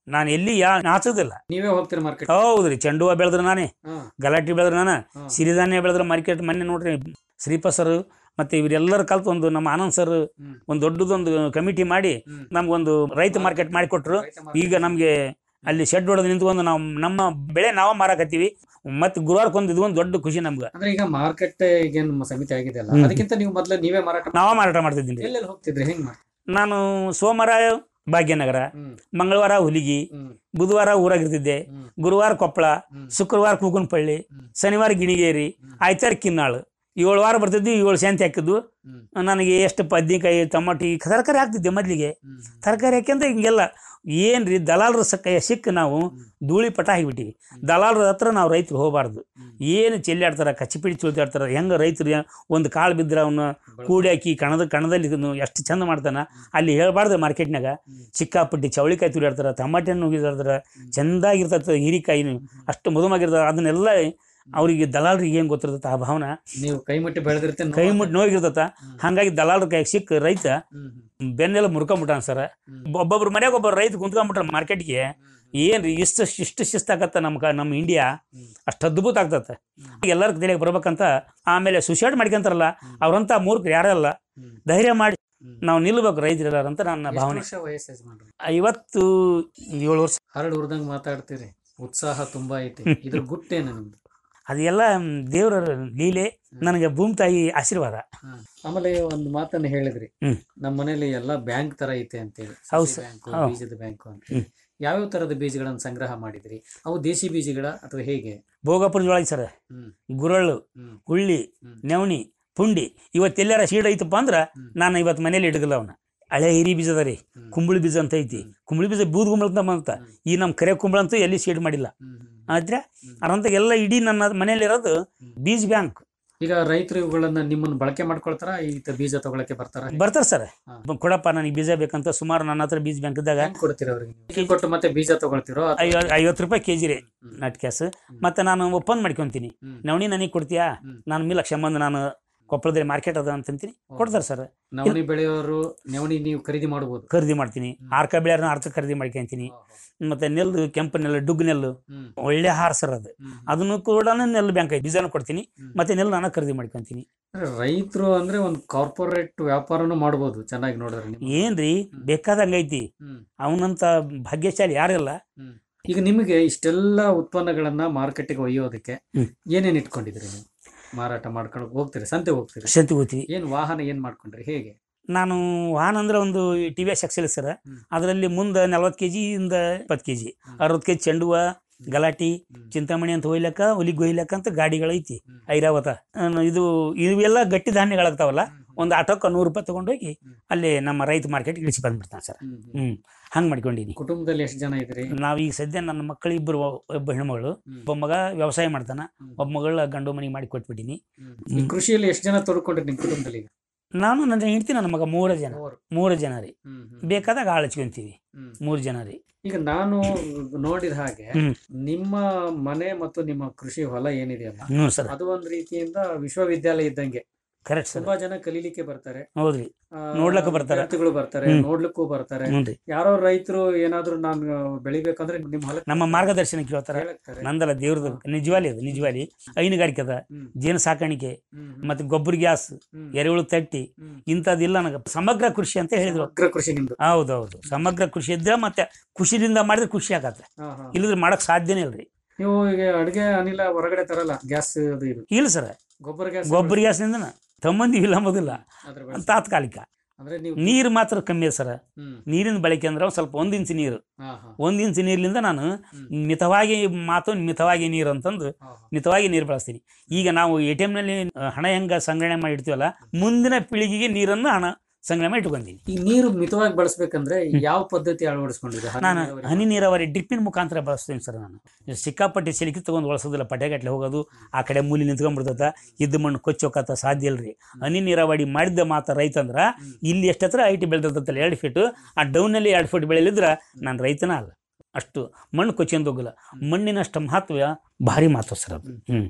ನಾನು ಎಲ್ಲಿ ಯಾ ನಾಚೋದಿಲ್ಲ ನೀವೇ ಹೋಗ್ತೀರಿ ಮಾರ್ಕೆಟ್ ಹೌದ್ರಿ ಚೆಂಡು ಹೂವ ಬೆಳೆದ್ರೆ ನಾನೇ ಹಾ. ಗಲಾಟೆ ಬೆಳೆದ್ರೆ ನಾನು ಸಿರಿಧಾನ್ಯ ಬೆಳೆದ್ರೆ ಮಾರ್ಕೆಟ್ ಮೊನ್ನೆ ನೋಡ್ರಿ ಶ್ರೀಪ ಸರ್ ಮತ್ತೆ ಇವರೆಲ್ಲರೂ ಕಲ್ತು ಒಂದು ನಮ್ಮ ಆನಂದ್ ಸರ್ ಒಂದು ದೊಡ್ಡದೊಂದು ಕಮಿಟಿ ಮಾಡಿ ನಮ್ಗೊಂದು ರೈತ ಮಾರ್ಕೆಟ್ ಮಾಡಿಕೊಟ್ರು ಈಗ ನಮ್ಗೆ ಅಲ್ಲಿ ಶೆಡ್ ಹೊಡೆದು ನಿಂತ್ಕೊಂಡು ನಾವು ನಮ್ಮ ಬೆಳೆ ನಾವ ಮಾರಾಕತ್ತೀವಿ ಮತ್ತೆ ಗುರುವಾರಕ್ಕೊಂದು ಇದೊಂದು ದೊಡ್ಡ ಖುಷಿ ನಮ್ಗೆ ಅಂದ್ರೆ ಈಗ ಮಾರ್ಕೆಟ್ ಈಗೇನು ಸಮಿತಿ ಆಗಿದೆ ಅಲ್ಲ ಹ್ಮ್. ಅದಕ್ಕಿಂತ ನೀವು ಮೊದ್ಲು ನೀವೇ ಮಾರಾಟ ನಾವ ಮಾರಾಟ ಮಾಡ್ತಿದ್ದೀನಿ ಎಲ್ಲೆಲ್ಲಿ ಹೋಗ್ತಿದ್ರಿ ಹೆಂಗ್ ಮಾಡಿ ನಾನು ಸೋಮವಾರ ಭಾಗ್ಯನಗರ ಮಂಗಳವಾರ ಹುಲಿಗಿ ಬುಧವಾರ ಊರಾಗಿರ್ತಿದ್ದೆ ಗುರುವಾರ ಕೊಪ್ಪಳ ಶುಕ್ರವಾರ ಕೂಕನಪಳ್ಳಿ ಶನಿವಾರ ಗಿಣಿಗೇರಿ ಆಯ್ತಾರ ಕಿನ್ನಾಳು ಏಳು ವಾರ ಬರ್ತಿದ್ವಿ ಏಳು ಶಾಂತಿ ಹಾಕಿದ್ವು ನನಗೆ ಎಷ್ಟು ಬದ್ನಿಕಾಯಿ ಟಮಾಟಿ ತರಕಾರಿ ಹಾಕ್ತಿದ್ದೆ ಮೊದ್ಲಿಗೆ ತರಕಾರಿ ಹಾಕ್ಯಂತ ಹಿಂಗೆಲ್ಲ ಏನ್ರಿ ದಲಾಲರ ಸ ಕೈ ಸಿಕ್ಕ ನಾವು ಧೂಳಿ ಪಟ ಆಗಿಬಿಟ್ಟಿವಿ ದಲಾಲರ ಹತ್ರ ನಾವು ರೈತರು ಹೋಗಬಾರ್ದು ಏನು ಚೆಲ್ಲಾಡ್ತಾರ ಕಚ್ಚಿಪಿಡಿ ಚುಳ್ತಾಡ್ತಾರ ಹೆಂಗ ರೈತರು ಒಂದು ಕಾಳು ಬಿದ್ದರೆ ಅವನ್ನ ಕೂಡಿ ಹಾಕಿ ಕಣದ ಕಣದಲ್ಲಿ ಇದನ್ನು ಎಷ್ಟು ಚಂದ ಮಾಡ್ತಾನ ಅಲ್ಲಿ ಹೇಳ್ಬಾರ್ದು ಮಾರ್ಕೆಟ್ನಾಗ ಚಿಕ್ಕಾಪಟ್ಟಿ ಚವಳಿಕಾಯಿ ತುಳಿಯಾಡ್ತಾರ ಟಮಾಟೆ ಹಣ್ಣು ಉಗಿದಾಡ್ತಾರ ಚೆಂದಾಗಿರ್ತದ ಹೀರಿಕಾಯಿ ಅಷ್ಟು ಮಧುಮಾಗಿರ್ತಾರ ಅದನ್ನೆಲ್ಲ ಅವ್ರಿಗೆ ದಲಾಲರಿಗೆ ಏನ್ ಗೊತ್ತಿರ್ತದ ಆ ಭಾವನ ನೀವು ಕೈ ಮುಟ್ಟಿ ಬೆಳೆದಿರ್ತೇನೆ ಕೈ ಮುಟ್ಟಿ ನೋವಾಗಿರ್ತತ ಹಂಗಾಗಿ ದಲಾಲರ ಕೈ ಸಿಕ್ಕ ರೈತ ಬೆನ್ನೆಲ್ಲ ಮುರ್ಕೊಂಬಿಟ್ಟಾನ ಸರ್ ಒಬ್ಬೊಬ್ರು ಮನ್ಯಾಗ ಒಬ್ಬರು ರೈತ ಕುಂತ್ಕೊಂಡ್ಬಿಟ್ರ ಮಾರ್ಕೆಟ್ಗೆ ಏನ್ರಿ ಇಷ್ಟು ಇಷ್ಟು ಶಿಸ್ತಾಗತ್ತ ನಮ್ಮ ಕ- ನಮ್ಮ ಇಂಡಿಯಾ ಅಷ್ಟು ಅದ್ಭುತ ಆಗ್ತತೆ ಎಲ್ಲರ ತಲೆಗೆ ಬರ್ಬೇಕಂತ ಆಮೇಲೆ ಸುಸೈಡ್ ಮಾಡ್ಕೊಂತಾರಲ್ಲ ಅವ್ರಂತ ಮೂರ್ಖರು ಯಾರಲ್ಲ ಧೈರ್ಯ ಮಾಡಿ ನಾವು ನಿಲ್ಬೇಕು ರೈತರೆಲ್ಲ ಅಂತ ನನ್ನ ಎಷ್ಟು ಭಾವನೆ ವರ್ಷ ವಯಸ್ಸು ಯಜಮಾನ್ರೆ? ಐವತ್ತು ಏಳು ವರ್ಷ ಹರಡು ಉರ್ದಂಗ್ ಮಾತಾಡ್ತೀರಿ ಉತ್ಸಾಹ ತುಂಬಾ ಐತಿ ಇದ್ರ ಗುಟ್ಟೇನು ನಿಮ್ದು ಅದೆಲ್ಲ ದೇವರ ಲೀಲೆ ನನಗೆ ಭೂಮಿ ತಾಯಿ ಆಶೀರ್ವಾದ ಆಮೇಲೆ ಒಂದು ಮಾತನ್ನ ಹೇಳಿದ್ರಿ ಹ್ಮ್. ನಮ್ಮ ಮನೇಲಿ ಎಲ್ಲ ಬ್ಯಾಂಕ್ ತರ ಐತೆ ಅಂತೇಳಿ ಹೌದು ಸಸಿ ಸರ್. ಬ್ಯಾಂಕು, ಹೌದು. ಬೀಜದ ಬ್ಯಾಂಕು ಅಂತ ಯಾವ್ಯಾವ ತರದ ಬೀಜಗಳನ್ನ ಸಂಗ್ರಹ ಮಾಡಿದ್ರಿ ಅವು ದೇಶಿ ಬೀಜಗಳ ಅಥವಾ ಹೇಗೆ ಭೋಗಪುರ ಜೋಳ ಸರ್ ಗುರಳ್ಳು ಹುಳ್ಳಿ ನವಣಿ ಪುಂಡಿ ಇವತ್ತೆಲ್ಲಾರ ಸೀಡ್ ಐತಪ್ಪ ಅಂದ್ರ ನಾನು ಇವತ್ತು ಮನೇಲಿ ಇಡಗಲ್ಲ ಅವನ್ನ ಹಳೆ ಹಿರಿ ಬೀಜ ಅದ ರೀ ಕುಂಬಳಿ ಬೀಜ ಅಂತ ಐತಿ ಕುಂಬಳಿ ಬೀಜ ಬೂದ್ ಕುಂಬಳ ಅಂತ ಬಂತ ಈ ನಮ್ಮ ಕರೆ ಕುಂಬಳ ಅಂತೂ ಎಲ್ಲಿ ಸೀಡ್ ಮಾಡಿಲ್ಲ ಆದ್ರೆ ಅರಂತ ಎಲ್ಲ ಇಡೀ ನನ್ನ ಮನೇಲಿರೋದು ಬೀಜ ಬ್ಯಾಂಕ್ ಈಗ ರೈತರು ಇವುಗಳನ್ನ ನಿಮ್ಮನ್ನ ಬಳಕೆ ಮಾಡ್ಕೊಳ್ತಾರ ಈ ತ- ಬೀಜ ತಗೊಳಕ್ಕೆ ಬರ್ತಾರ ಬರ್ತಾರೆ ಸರ್ ಕೊಡಪ್ಪ ನನಗೆ ಬೀಜ ಬೇಕಂತ ಸುಮಾರು ನನ್ನ ಹತ್ರ ಬೀಜ ಬ್ಯಾಂಕ್ ಇದ್ದಾಗ ಕೊಡ್ತೀರ ಅವ್ರಿಗೆ ನೀವು? ಕೊಟ್ಟು ಮತ್ತೆ ಬೀಜ ತಗೊಳ್ತಿರೋ ಅಥವಾ- ಐವ- ಐವತ್ತು ರೂಪಾಯಿ ಕೆಜಿ ರೀ ನಟ್ ಕ್ಯಾಸ್ ಮತ್ತೆ ನಾನು ಒಪ್ಪಂದ ಮಾಡ್ಕೊಂತೀನಿ ನವಣಿ ನನಗೆ ಕೊಡ್ತೀಯಾ ನಾನು ಮಿಲ್ ಲಕ್ಷ ಮಂದಿ ನಾನು ಕೊಪ್ಪಳದಲ್ಲಿ ಮಾರ್ಕೆಟ್ ಅದ ಅಂತಂತೀನಿ ಕೊಡ್ತಾರೆ ಸರ್ ನವಣಿ ಬೆಳೆಯೋರು ನವಣಿ ನೀವು ಖರೀದಿ ಮಾಡಬಹುದು ಖರೀದಿ ಮಾಡ್ತೀನಿ ಆರ್ಕ ಬೆಳೆಯರ್ನ ಅರ್ಥ ಖರೀದಿ ಮಾಡ್ಕೊಂತೀನಿ ಮತ್ತೆ ನೆಲ್ಲು ಕೆಂಪು ನೆಲ್ಲು ಡುಗ್ ನೆಲ್ಲು ಒಳ್ಳೆ ಆಹಾರ ಸರ್ ಅದು ಅದನ್ನು ಕೂಡ ನೆಲ್ಲು ಬ್ಯಾಂಕ್ ಐತಿ ಬೀಜನ ಕೊಡ್ತೀನಿ ಮತ್ತೆ ನೆಲ್ಲು ನಾನು ಖರೀದಿ ಮಾಡ್ಕೊಂತೀನಿ ರೈತರು ಅಂದ್ರೆ ಒಂದು ಕಾರ್ಪೊರೇಟ್ ವ್ಯಾಪಾರನು ಮಾಡಬಹುದು ಚೆನ್ನಾಗಿ ನೋಡಿದ್ರೆ ನೀವು. ಏನ್ರಿ ಬೇಕಾದಂಗ ಐತಿ ಅವನಂತ ಭಾಗ್ಯಶಾಲಿ ಯಾರಿಲ್ಲ ಈಗ ನಿಮಗೆ ಇಷ್ಟೆಲ್ಲ ಉತ್ಪನ್ನಗಳನ್ನ ಮಾರ್ಕೆಟ್ಗೆ ಒಯ್ಯೋದಕ್ಕೆ ಏನೇನ್ ಇಟ್ಕೊಂಡಿದ್ರಿ ನೀವು ಮಾರಾಟ ಮಾಡ್ಕೊಂಡು ಹೋಗ್ತೀರಿ ಸಂತೆ ಹೋಗ್ತೀರಿ ಸಂತೆ ಹೋಗ್ತೀವಿ ಏನ್ ವಾಹನ ಏನ್ ಮಾಡ್ಕೊಂಡ್ರಿ ಹೇಗೆ ನಾನು ವಾಹನ ಅಂದ್ರೆ ಒಂದು T V S Excel sir ಅದರಲ್ಲಿ ಮುಂದೆ ನಲ್ವತ್ತು ಕೆ ಜಿಯಿಂದ ಇಪ್ಪತ್ತು ಕೆ ಜಿ ಅರವತ್ತು ಕೆ ಜಿ ಚೆಂಡು ಹೂವ ಗಲಾಟಿ ಚಿಂತಾಮಣಿ ಅಂತ ಒಯ್ಲಕ್ಕ ಒಲಿಗೆ ಒಯ್ಲಕ್ಕ ಅಂತ ಗಾಡಿಗಳು ಐತಿ ಐರಾವತ ಅಹ್ ಇದು ಇವೆಲ್ಲ ಗಟ್ಟಿ ಧಾನ್ಯಗಳಾಗ್ತಾವಲ್ಲ ಒಂದು ಆಟೋಕ್ಕೆ ನೂರು ರೂಪಾಯಿ ತಗೊಂಡೋಗಿ ಅಲ್ಲಿ ನಮ್ಮ ರೈತ ಮಾರ್ಕೆಟ್ ಇಳಿಸಿ ಬಂದ್ಬಿಡ್ತಾನೆ ಸರ್ ಹ್ಮ್ ಹಂಗೆ ಮಾಡ್ಕೊಂಡಿನಿ ಕುಟುಂಬದಲ್ಲಿ ಎಷ್ಟು ಜನ ಇದ್ರಿ ನಾವೀಗ ಸದ್ಯ ನನ್ನ ಮಕ್ಕಳು ಇಬ್ಬರು ಒಬ್ಬ ಹೆಣ್ಮಗಳು ಒಬ್ಬ ಮಗ ವ್ಯವಸಾಯ ಮಾಡ್ತಾನ ಒಬ್ಬ ಮಗಳ ಗಂಡು ಮನೆಗೆ ಮಾಡಿ ಕೊಟ್ಬಿಟ್ಟಿನಿ ಈ ಕೃಷಿಯಲ್ಲಿ ಎಷ್ಟು ಜನ ತೊಡ್ಕೊಂಡ್ರಿ ನಿಮ್ ಕುಟುಂಬದಲ್ಲಿ ಈಗ? ನಾನು ನನ್ನ ಹೆಂಡ್ತಿ ನನ್ನ ಮಗ ಮೂರು ಜನ ಮೂರು ಜನ ರೀ ಬೇಕಾದಾಗ ಆಳ್ ಹಚ್ಕೊಂತೀವಿ ಮೂರು ಜನ ರೀ ಈಗ ನಾನು ನೋಡಿದ ಹಾಗೆ ಹ್ಮ್. ನಿಮ್ಮ ಮನೆ ಮತ್ತು ನಿಮ್ಮ ಕೃಷಿ ಹೊಲ ಏನಿದೆಯಲ್ಲ ಹ್ಞೂ ಸರ್. ಅದು ಒಂದ್ ರೀತಿಯಿಂದ ವಿಶ್ವವಿದ್ಯಾಲಯ ಇದ್ದಂಗೆ ಕರೆಕ್ಟ್ ಸರ್ ತುಂಬಾ ಜನ ಕಲೀಲಿಕ್ಕೆ ಬರ್ತಾರೆ ಹೌದ್ರಿ ಆ, ನೋಡ್ಲಕ್ಕ ಬರ್ತಾರ ವಿದ್ಯಾರ್ಥಿಗಳು ಬರ್ತಾರೆ ಹ್ಮ್. ನೋಡ್ಲಿಕ್ಕೂ ಬರ್ತಾರೆ ಹ್ಞೂನ್ರಿ. ಯಾರೋ ರೈತರು ಏನಾದ್ರು ನಾನು ಬೆಳಿಬೇಕಂದ್ರೆ ನಿಮ್ ಹೊಲ ನಮ್ಮ ಮಾರ್ಗದರ್ಶನ ಕೇಳ್ತಾರ ನಂದಲ್ಲ ದೇವ್ರದ್ದು ನಿಜವಾಲಿ ಅದು ನಿಜವಾಲಿ ಹೈನುಗಾರಿಕೆ ಅದ ಜೇನು ಸಾಕಾಣಿಕೆ ಮತ್ತೆ ಗೊಬ್ಬರ ಗ್ಯಾಸ್ ಎರೆಹುಳು ತಟ್ಟಿ ಇಂಥದ್ದಿಲ್ಲ ನನಗೆ ಸಮಗ್ರ ಕೃಷಿ ಅಂತ ಹೇಳಿದ್ರು ಸಮಗ್ರ ಕೃಷಿ ನಿಮ್ದು ಹೌದೌದು ಸಮಗ್ರ ಕೃಷಿ ಇದ್ರೆ ಮತ್ತೆ ಖುಷಿದಿಂದ ಮಾಡಿದ್ರೆ ಖುಷಿ ಆಗತ್ತೆ ಹಾ, ಹಾ. ಇಲ್ಲದ್ರೆ ಮಾಡಕ್ ಸಾಧ್ಯನೇ ಇಲ್ರಿ ನೀವು ಈಗ ಅಡುಗೆ ಅನಿಲ ಹೊರಗಡೆ ತರಲ್ಲ ಗ್ಯಾಸ್ ಅದು ಇದು ಇಲ್ಲ ಸರ್ ಗೊಬ್ಬರ ಗ್ಯಾಸ್ ಗೊಬ್ಬರ ಗ್ಯಾಸ್ನಿಂದ ತಮ್ಮಂದಿವಿಲ್ಲ ಅಂಬೋದಿಲ್ಲ ಅದ್ರ ತಾತ್ಕಾಲಿಕ ಅಂದ್ರೆ ನೀವು ನೀರು ಮಾತ್ರ ಕಮ್ಮಿ ಅದ ಸರ್ ಹ್ಮ್. ನೀರಿನ ಬಳಕೆ ಅಂದ್ರೆ ಒಂದ್ ಸ್ವಲ್ಪ ಒಂದ್ ಇಂಚು ನೀರು ಹಾ, ಹಾ. ಒಂದ್ ಇಂಚು ನೀರ್ಲಿಂದ ನಾನು ಮಿತವಾಗಿ ಮಾತು ಮಿತವಾಗಿ ನೀರು ಅಂತಂದು ಮಿತವಾಗಿ ನೀರು ಬಳಸ್ತೀನಿ ಈಗ ನಾವು ಎ ಟಿ ನಲ್ಲಿ ಹಣ ಹೆಂಗ ಸಂಗ್ರಹಣೆ ಮಾಡಿ ಇಡ್ತೀವಲ್ಲ ಮುಂದಿನ ಪೀಳಿಗೆಗೆ ನೀರನ್ನು ಹಣ ಸಂಗ್ರಹಣೆ ಮಾಡಿ ಇಟ್ಕೊಂತೀನಿ ಈ ನೀರು ಮಿತವಾಗಿ ಬಳಸ್ಬೇಕಂದ್ರೆ ಯಾವ ಪದ್ಧತಿ ಅಳವಡಿಸ್ಕೊಂಡಿದ್ರೆ ಹನಿ ನಾನು ನೀರಾವರಿ? ಹನಿ ನೀರಾವರಿ ಡ್ರಿಪ್ಪಿನ ಮುಖಾಂತರ ಬಳಸ್ತೀನಿ ಸರ್ ನಾನು ಸಿಕ್ಕಾಪಟ್ಟೆ ಸಿಲುಕಿ ತಗೊಂಡು ಬಳಸೋದಿಲ್ಲ ಪಟೆಗಟ್ಲೆ ಹೋಗೋದು ಆ ಕಡೆ ಮೂಲಿ ನಿಂತ್ಕೊಂಡ್ಬಿಡ್ತದ ಇದ್ದ ಮಣ್ಣು ಕೊಚ್ಚೋಕತ್ತ ಸಾಧ್ಯ ಇಲ್ರಿ ಹನಿ ನೀರಾವರಿ ಮಾಡಿದ್ದ ಮಾತ ರೈತ ಅಂದ್ರ ಇಲ್ಲಿ ಎಷ್ಟು ಹತ್ರ ಐಟಿ ಬೆಳೆದಿರ್ತಲ್ಲ ಎರಡು ಫೀಟ್ ಆ ಡೌನಲ್ಲಿ ಎರಡು ಫೀಟ್ ಬೆಳೆಯಲಿದ್ರ ನಾನು ರೈತನ ಅಲ್ಲ ಅಷ್ಟು ಮಣ್ಣು ಕೊಚ್ಕೊಂಡ್ ಹೋಗಲ್ಲ ಮಣ್ಣಿನಷ್ಟು ಮಹತ್ವ ಭಾರಿ ಮಹತ್ವ ಸರ್ ಅದು ಹ್ಮ್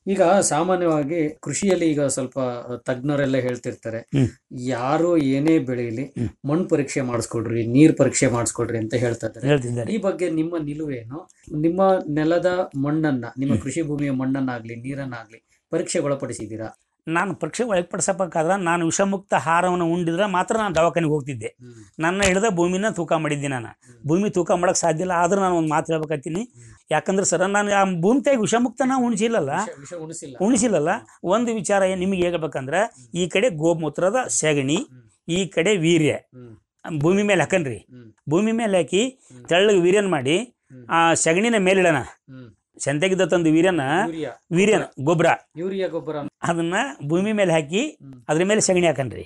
ಈಗ ಸಾಮಾನ್ಯವಾಗಿ ಕೃಷಿಯಲ್ಲಿ ಈಗ ಸ್ವಲ್ಪ ತಜ್ಞರೆಲ್ಲ ಹೇಳ್ತಿರ್ತಾರೆ ಹ್ಮ್. ಯಾರು ಏನೇ ಬೆಳೆಯಲಿ ಮಣ್ಣು ಪರೀಕ್ಷೆ ಮಾಡಿಸ್ಕೊಡ್ರಿ ನೀರ್ ಪರೀಕ್ಷೆ ಮಾಡಿಸ್ಕೊಡ್ರಿ ಅಂತ ಹೇಳ್ತಾ ಇದ್ದಾರೆ ಹೇಳ್ತಿದ್ದಾರೆ ಈ ಬಗ್ಗೆ ನಿಮ್ಮ ನಿಲುವೇನು ನಿಮ್ಮ ನೆಲದ ಮಣ್ಣನ್ನ ನಿಮ್ಮ ಕೃಷಿ ಭೂಮಿಯ ಮಣ್ಣನ್ನಾಗ್ಲಿ ನೀರನ್ನಾಗ್ಲಿ ಪರೀಕ್ಷೆಗೆ ಒಳಪಡಿಸಿದ್ದೀರಾ ನಾನು ಪರೀಕ್ಷೆ ಒಳಪಡಿಸಬೇಕಾದ್ರೆ ನಾನು ವಿಷಮುಕ್ತ ಆಹಾರವನ್ನು ಉಂಡಿದ್ರೆ ಮಾತ್ರ ನಾನು ದವಾಖಾನೆಗೆ ಹೋಗ್ತಿದ್ದೆ ನನ್ನ ಹಿಡಿದ ಭೂಮಿನ ತೂಕ ಮಾಡಿದ್ದೆ ನಾನು ಭೂಮಿ ತೂಕ ಮಾಡಕ್ ಸಾಧ್ಯ ಇಲ್ಲ ಆದ್ರೂ ನಾನು ಒಂದು ಮಾತು ಹೇಳ್ಬೇಕಾಗ್ತೀನಿ ಯಾಕಂದ್ರೆ ಸರ್ ನಾನು ಆ ಭೂಮಿ ತಾಯಿ ವಿಷಮುಕ್ತನ ಉಣಿಸಿಲ್ಲಲ್ಲ ವಿಷ ಉಣಿಸಿಲ್ಲ ಉಣಿಸಿಲ್ಲಲ್ಲ ಒಂದು ವಿಚಾರ ಏನ್ ನಿಮಗೆ ಹೇಳ್ಬೇಕಂದ್ರೆ ಈ ಕಡೆ ಗೋಮೂತ್ರದ ಸೆಗಣಿ ಈ ಕಡೆ ವೀರ್ಯ ಭೂಮಿ ಮೇಲೆ ಹಾಕನ್ರಿ ಭೂಮಿ ಮೇಲೆ ಹಾಕಿ ತೆಳ್ಳಗೆ ವೀರ್ಯನ್ ಮಾಡಿ ಆ ಸೆಗಣಿನ ಮೇಲಿಡೋಣ ಸಂತೆಗಿದ್ದ ತಂದು ವೀರ್ಯನ ಯೂರಿಯಾ ವೀರ್ಯನ ಗೊಬ್ಬರ ಯೂರಿಯಾ ಗೊಬ್ಬರ ಅದನ್ನ ಭೂಮಿ ಮೇಲೆ ಹಾಕಿ ಅದ್ರ ಮೇಲೆ ಸಗಣಿ ಹಾಕನ್ರಿ